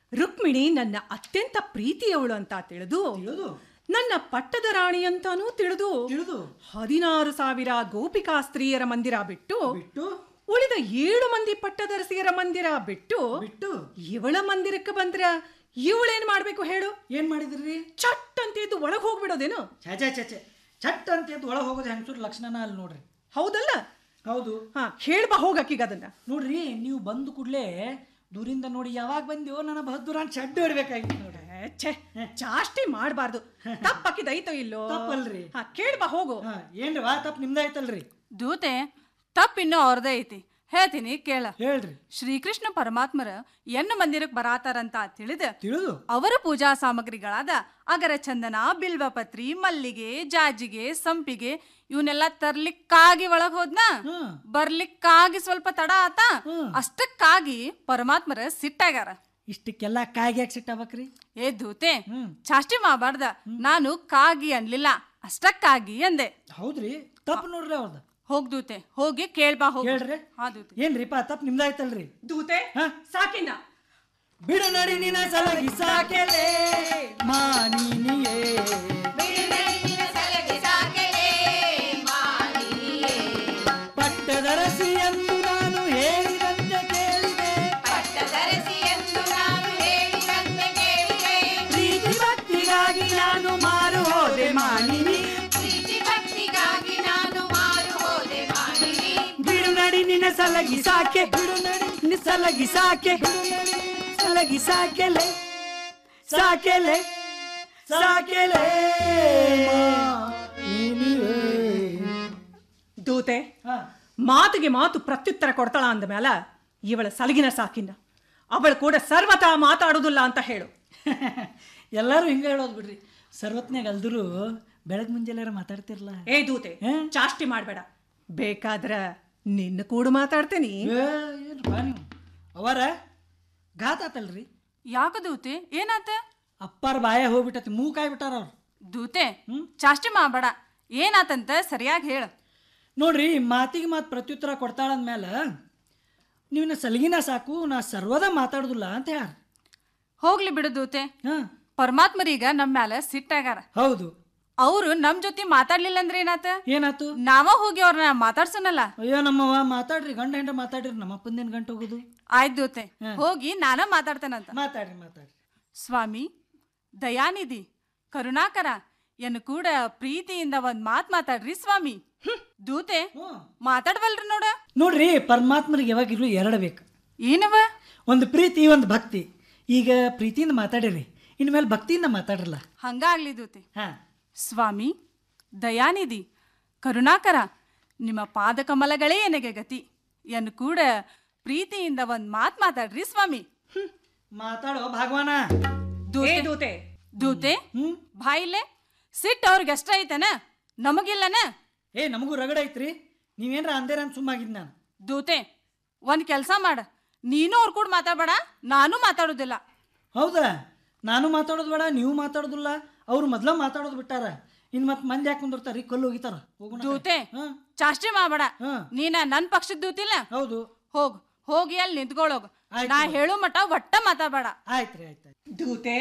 ರುಕ್ಮಿಣಿ ನನ್ನ ಅತ್ಯಂತ ಪ್ರೀತಿಯವಳು ಅಂತ ತಿಳಿದು ನನ್ನ ಪಟ್ಟದ ರಾಣಿ ಅಂತಾನೂ ತಿಳಿದು ತಿಳಿದು ಹದಿನಾರು ಸಾವಿರ ಗೋಪಿಕಾ ಸ್ತ್ರೀಯರ ಮಂದಿರ ಬಿಟ್ಟು ಬಿಟ್ಟು ಉಳಿದ ಏಳು ಮಂದಿ ಪಟ್ಟದರಸಿಯರ ಮಂದಿರ ಬಿಟ್ಟು ಬಿಟ್ಟು ಇವಳ ಮಂದಿರಕ್ಕೆ ಬಂದ್ರ ಇವಳೇನ್ ಮಾಡ್ಬೇಕು ಹೇಳು ಏನ್ ಮಾಡಿದ್ರಿ ಚಟ್ ಅಂತ ಎದ್ದು ಒಳಗ್ ಹೋಗ್ಬಿಡೋದೇನು ಛೆ ಛೆ ಛೆ ಚಟ್ ಅಂತ ಎದ್ದು ಒಳಗೆ ಹೋಗೋದು ಹೆಂಗಸೂರ್ ಲಕ್ಷಣನ ಅಲ್ಲಿ ನೋಡ್ರಿ ಹೌದಲ್ಲ ಹೌದು ಹಾ ಹೇಳ್ಬಾ ಹೋಗಕ್ಕೀಗ ಅದನ್ನ ನೋಡ್ರಿ ನೀವು ಬಂದು ಕೂಡ್ಲೆ ದೂರಿಂದ ನೋಡಿ ಯಾವಾಗ ಬಂದ್ಯೋ ನನ್ನ ಬಹದ್ದೂರ ಅಂತ ಚಡ್ಡು ಹೊಡ್ಬೇಕಾಗಿತ್ತು ನೋಡ್ರಿ ಛೇ ಚಾಷ್ಟಿ ಮಾಡಬಾರ್ದು ತಪ್ಪಕ್ಕಿದೈತೋ ಇಲ್ಲೋ ತಪ್ಪಲ್ರಿ. ಹಾ ಕೇಳ್ಬಾ ಹೋಗು ಹಾ, ಏನ್ರಿ ವಾ ತಪ್ಪು ನಿಮ್ದಾಯ್ತಲ್ರಿ ದೂತೆ ತಪ್ಪಿನ್ನೂ ಅವ್ರದೇ ಐತಿ ಹೇಳ್ತೀನಿ ಕೇಳ ಹೇಳ್ರಿ ಶ್ರೀಕೃಷ್ಣ ಪರಮಾತ್ಮರ ಎನ್ನ ಮಂದಿರಕ್ಕೆ ಬರಾತಾರಂತ ತಿಳಿದ ತಿಳಿದು ಅವರ ಪೂಜಾ ಸಾಮಗ್ರಿಗಳಾದ ಅಗರ ಚಂದನ ಬಿಲ್ವಪತ್ರಿ ಮಲ್ಲಿಗೆ ಜಾಜಿಗೆ ಸಂಪಿಗೆ ಇವನ್ನೆಲ್ಲ ತರ್ಲಿಕ್ಕಾಗಿ ಒಳಗ್ ಹೋದ್ನ ಬರ್ಲಿಕ್ಕಾಗಿ ಸ್ವಲ್ಪ ತಡ ಆತ ಅಷ್ಟಕ್ಕಾಗಿ ಪರಮಾತ್ಮರ ಸಿಟ್ಟಾಗ್ಯಾರ ಇಷ್ಟಕ್ಕೆಲ್ಲ ಕಾಯಿಗೆ ಯಾಕೆ ಸಿಟ್ಟಾಗ್ಬೇಕ್ರಿ ಏ ದೂತೆ ಚಾಷ್ಟಿ ಮಾಡಬಾರ್ದ ನಾನು ಕಾಗಿ ಅನ್ಲಿಲ್ಲ ಅಷ್ಟಕ್ಕಾಗಿ ಅಂದೆ ಹೌದ್ರಿ ತಪ್ಪು ನೋಡ್ರಿ ಅವ್ರದ್ದು ಹೋಗ್ ದೂತೆ ಹೋಗಿ ಕೇಳ್ಬಾ ಹೋಗ್ ಹೇಳ್ರಿ ಹಾ ದೂತೆ ಏನ್ರಿಪ್ಪ ತಪ್ಪು ನಿಮ್ದಾಯ್ತಲ್ರಿ ದೂತೆ ಸಾಕಿನ ಬಿಡು ನಡಿ ನಿನ ಸಲಗಿ ಸಾಕೆಲೆ ಮಾನಿನಿಯೇ ಪಟ್ಟದರಸಿ ಎಂದು ನಾನು ಹೇಳಿದಂತೆ ಕೇಳಿದೆ ಪ್ರೀತಿ ಭಕ್ತಿಗಾಗಿ ನಾನು ಮಾರು ಹೋದೆ ಮಾನಿನಿ ಬಿಡು ನಡಿ ನಿನ ಸಲಗಿ ಸಾಕೆ ಬಿಡು ನಡಿ ನಿನ್ನ ಸಲಗಿ ಸಾಕೆ ಬಿಡು ನಡಿ ಸಲಗಿ ಸಾಕೆಲೆ ಸಾಕೆಲೆ ಸಾಕೆಲೆ ಮಾನಿನಿಯೇ. ದೂತೆ ಮಾತಿಗೆ ಮಾತು ಪ್ರತ್ಯುತ್ತರ ಕೊಡ್ತಾಳ ಅಂದ ಮೇಲ ಇವಳ ಸಲಗಿನ ಸಾಕಿನ ಅವಳು ಕೂಡ ಸರ್ವತಾ ಮಾತಾಡುದಿಲ್ಲ ಅಂತ ಹೇಳು ಎಲ್ಲರೂ ಹಿಂಗೆ ಹೇಳೋದು ಬಿಡ್ರಿ ಸರ್ವತ್ನಾಗ ಅಲ್ದ್ರು ಬೆಳಗ್ ಮುಂಜಾನೆ ಮಾತಾಡ್ತಿರ್ಲ ಏ ದೂತೆ ಚಾಷ್ಟಿ ಮಾಡ್ಬೇಡ ಬೇಕಾದ್ರ ನಿನ್ನ ಕೂಡ ಮಾತಾಡ್ತೇನಿ ಏನ್ರಪ್ಪ ನೀವು ಅವರ ಘಾತ ಆತಲ್ರಿ ಯಾಕ ದೂತೆ ಏನಾತ ಅಪ್ಪಾರ ಬಾಯ ಹೋಗ್ಬಿಟ್ಟತಿ ಮೂಕಾಯ್ ಬಿಟ್ಟಾರ ಅವ್ರು ದೂತೆ ಚಾಷ್ಟಿ ಮಾಡಬೇಡ ಏನಾತಂತ ಸರಿಯಾಗಿ ಹೇಳ ನೋಡ್ರಿ ಮಾತಿಗೆ ಮಾತು ಪ್ರತ್ಯುತ್ತರ ಕೊಡ್ತಾಳಂದ್ಮೇಲೆ ನೀವಿನ ಸಲಗಿನ ಸಾಕು ನಾ ಸರ್ವದ ಮಾತಾಡುದಿಲ್ಲ ಅಂತ ಹೇಳ ಹೋಗ್ಲಿ ಬಿಡು ದೂತೆ ಪರಮಾತ್ಮರೀಗ ನಮ್ಮ ಮ್ಯಾಲ ಸಿಟ್ಟಾಗ್ಯಾರ ಹೌದು ಅವ್ರು ನಮ್ ಜೊತೆ ಮಾತಾಡ್ಲಿಲ್ಲ ಅಂದ್ರೆ ಏನಾತ ಏನಾತು ನಾವ ಹೋಗಿ ಅವ್ರನ್ನ ಮಾತಾಡ್ಸೋನಲ್ಲ ಅಯ್ಯೋ ನಮ್ಮವ್ವ ಮಾತಾಡ್ರಿ ಗಂಡ ಹೆಂಡ ಮಾತಾಡ್ರಿ ನಮ್ಮ ಅಪ್ಪಂದೇನು ಗಂಟು ಹೋಗುದು ಆಯ್ತು ದೂತೆ ಹೋಗಿ ನಾನ ಮಾತಾಡ್ತೇನಂತ ಮಾತಾಡ್ರಿ ಮಾತಾಡ್ರಿ ಸ್ವಾಮಿ ದಯಾನಿಧಿ ಕರುಣಾಕರ ಎನ್ನ ಕೂಡ ಪ್ರೀತಿಯಿಂದ ಒಂದ್ ಮಾತ್ ಮಾತಾಡ್ರಿ ಸ್ವಾಮಿ ದೂತೆ ಮಾತಾಡ್ವಲ್ರಿ ನೋಡ ನೋಡ್ರಿ ಪರಮಾತ್ಮರಿಗೆ ಯಾವಾಗಿರ್ಲು ಎರಡು ಬೇಕು ಏನವ ಒಂದು ಪ್ರೀತಿ ಒಂದು ಭಕ್ತಿ ಈಗ ಪ್ರೀತಿಯಿಂದ ಮಾತಾಡಿರಿ ಇನ್ಮೇಲೆ ಭಕ್ತಿಯಿಂದ ಮಾತಾಡ್ರಲ್ಲ ಹಂಗಾಗ್ಲಿ ದೂತೆ ಹಾ ಸ್ವಾಮಿ ದಯಾನಿಧಿ ಕರುಣಾಕರ ನಿಮ್ಮ ಪಾದ ಕಮಲಗಳೇ ನನಗೆ ಗತಿ ಎನ್ ಕೂಡ ಪ್ರೀತಿಯಿಂದ ಒಂದ್ ಮಾತ್ ಮಾತಾಡ್ರಿ ಸ್ವಾಮಿ ಮಾತಾಡೋ ಭಗವಾನ ಏ ದೂತೆ ದೂತೆ ಬಾಯಿಲೆ ಸಿಟ್ಟು ಅವ್ರಿಗೆ ಎಷ್ಟ ಐತನ ನಮಗಿಲ್ಲನ ಏ ನಮಗೂ ರಗಡ ಐತ್ರಿ ನೀವೇನ್ರ ಅಂದೇರ ಅಂತ ಸುಮ್ಮಾಗಿದ್ ನಾನು ದೂತೆ ಒಂದ್ ಕೆಲ್ಸ ಮಾಡ ನೀನು ಅವ್ರ ಕೂಡ ಮಾತಾಡ್ಬೇಡ ನಾನು ಮಾತಾಡೋದಿಲ್ಲ ಹೌದಾ ನಾನು ಮಾತಾಡೋದು ಬೇಡ ನೀವು ಮಾತಾಡೋದಿಲ್ಲ ಅವ್ರು ಮೊದ್ಲ ಮಾತಾಡೋದು ಬಿಟ್ಟಾರ ಇನ್ ಮತ್ ಮಂದಿ ಯಾಕೆ ಕುಂದಿರ್ತಾರ ಕಲ್ಲು ಹೋಗಿತಾರ ಹೋಗೋಣ ದೂತೆ ಚಾಷ್ಟಿ ಮಾಡಬೇಡ ನೀನ ನನ್ ಪಕ್ಷದ ದೂತಿಲ್ಲ ಹೌದು ಹೋಗ್ ಹೋಗಿ ಅಲ್ಲಿ ನಿಂತ್ಕೊಳ್ಳೋಗ ನಾ ಹೇಳೋ ಮಟ ಒಟ್ಟ ಮಾತಾಡಬೇಡ ಆಯ್ತ್ರಿ ಆಯ್ತು ದೂತೆ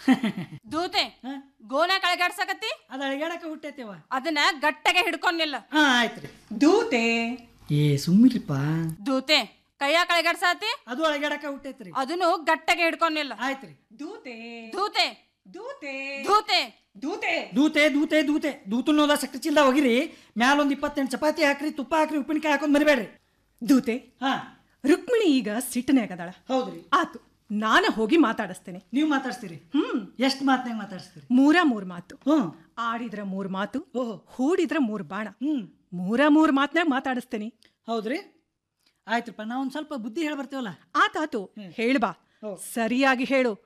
ದೂತೆ ಗೋನ ಕಳಗಾಡ್ಸಕತ್ತಿ ಅದ ಅಳಿಗಾಡಕ ಹುಟ್ಟೈತಿವ ಅದನ್ನ ಗಟ್ಟಗೆ ಹಿಡ್ಕೊಂಡಿಲ್ಲ ಹಾ ಆಯ್ತ್ರಿ ದೂತೆ ಏ ಸುಮ್ಮಿರಿಪ್ಪ ದೂತೆ ಕೈಯ ಕಳಗಾಡ್ಸತಿ ಅದು ಅಳಿಗಾಡಕ ಹುಟ್ಟೈತ್ರಿ ಅದನ್ನು ಗಟ್ಟಗೆ ಹಿಡ್ಕೊಂಡಿಲ್ಲ ಆಯ್ತ್ರಿ ದೂತೆ ದೂತೆ ದೂತೆ ದೂತೆ ದೂತೆ ದೂತೆ ದೂತೆ ದೂತೆ ದೂತನ್ನೋದ ಸಕ್ರೆ ಚಿಲ್ದ ಹೋಗಿರಿ ಮ್ಯಾಲೊಂದ್ ಇಪ್ಪತ್ತೆಂಟು ಚಪಾತಿ ಹಾಕ್ರಿ ತುಪ್ಪ ಹಾಕ್ರಿ ಉಪ್ಪಿನಕಾಯಿ ಹಾಕೊಂಡ್ ಮರಿಬೇಡ್ರಿ ದೂತೆ ಹಾ ರುಕ್ಮಿಣಿ ಈಗ ಸಿಟ್ಟನ್ಯಾಗದಾಳ ಹೌದ್ರಿ ಆತು ನಾನ ಹೋಗಿ ಮಾತಾಡಿಸ್ತೇನೆ ನೀವು ಮಾತಾಡ್ಸ್ತೀರಿ ಹ್ಮ್ ಎಷ್ಟ್ ಮಾತ್ನಾಗ ಮಾತಾಡ್ಸ್ತೀರಿ ಮೂರ ಮೂರ್ ಮಾತು ಹ್ಮ್ ಆಡಿದ್ರ ಮೂರ್ ಮಾತು ಓಹೋ ಹೂಡಿದ್ರ ಮೂರ್ ಬಾಣ ಹ್ಮ್ ಮೂರ ಮೂರ್ ಮಾತ್ನಾಗ ಮಾತಾಡಿಸ್ತೇನೆ ಹೌದ್ರಿ ಆಯ್ತ್ರಪ್ಪ ನಾವ್ ಒಂದ್ ಸ್ವಲ್ಪ ಬುದ್ಧಿ ಹೇಳಿ ಬರ್ತೇವಲ್ಲ ಆತಾತು ಹೇಳ್ಬಾ ಸರಿಯಾಗಿ ಹೇಳು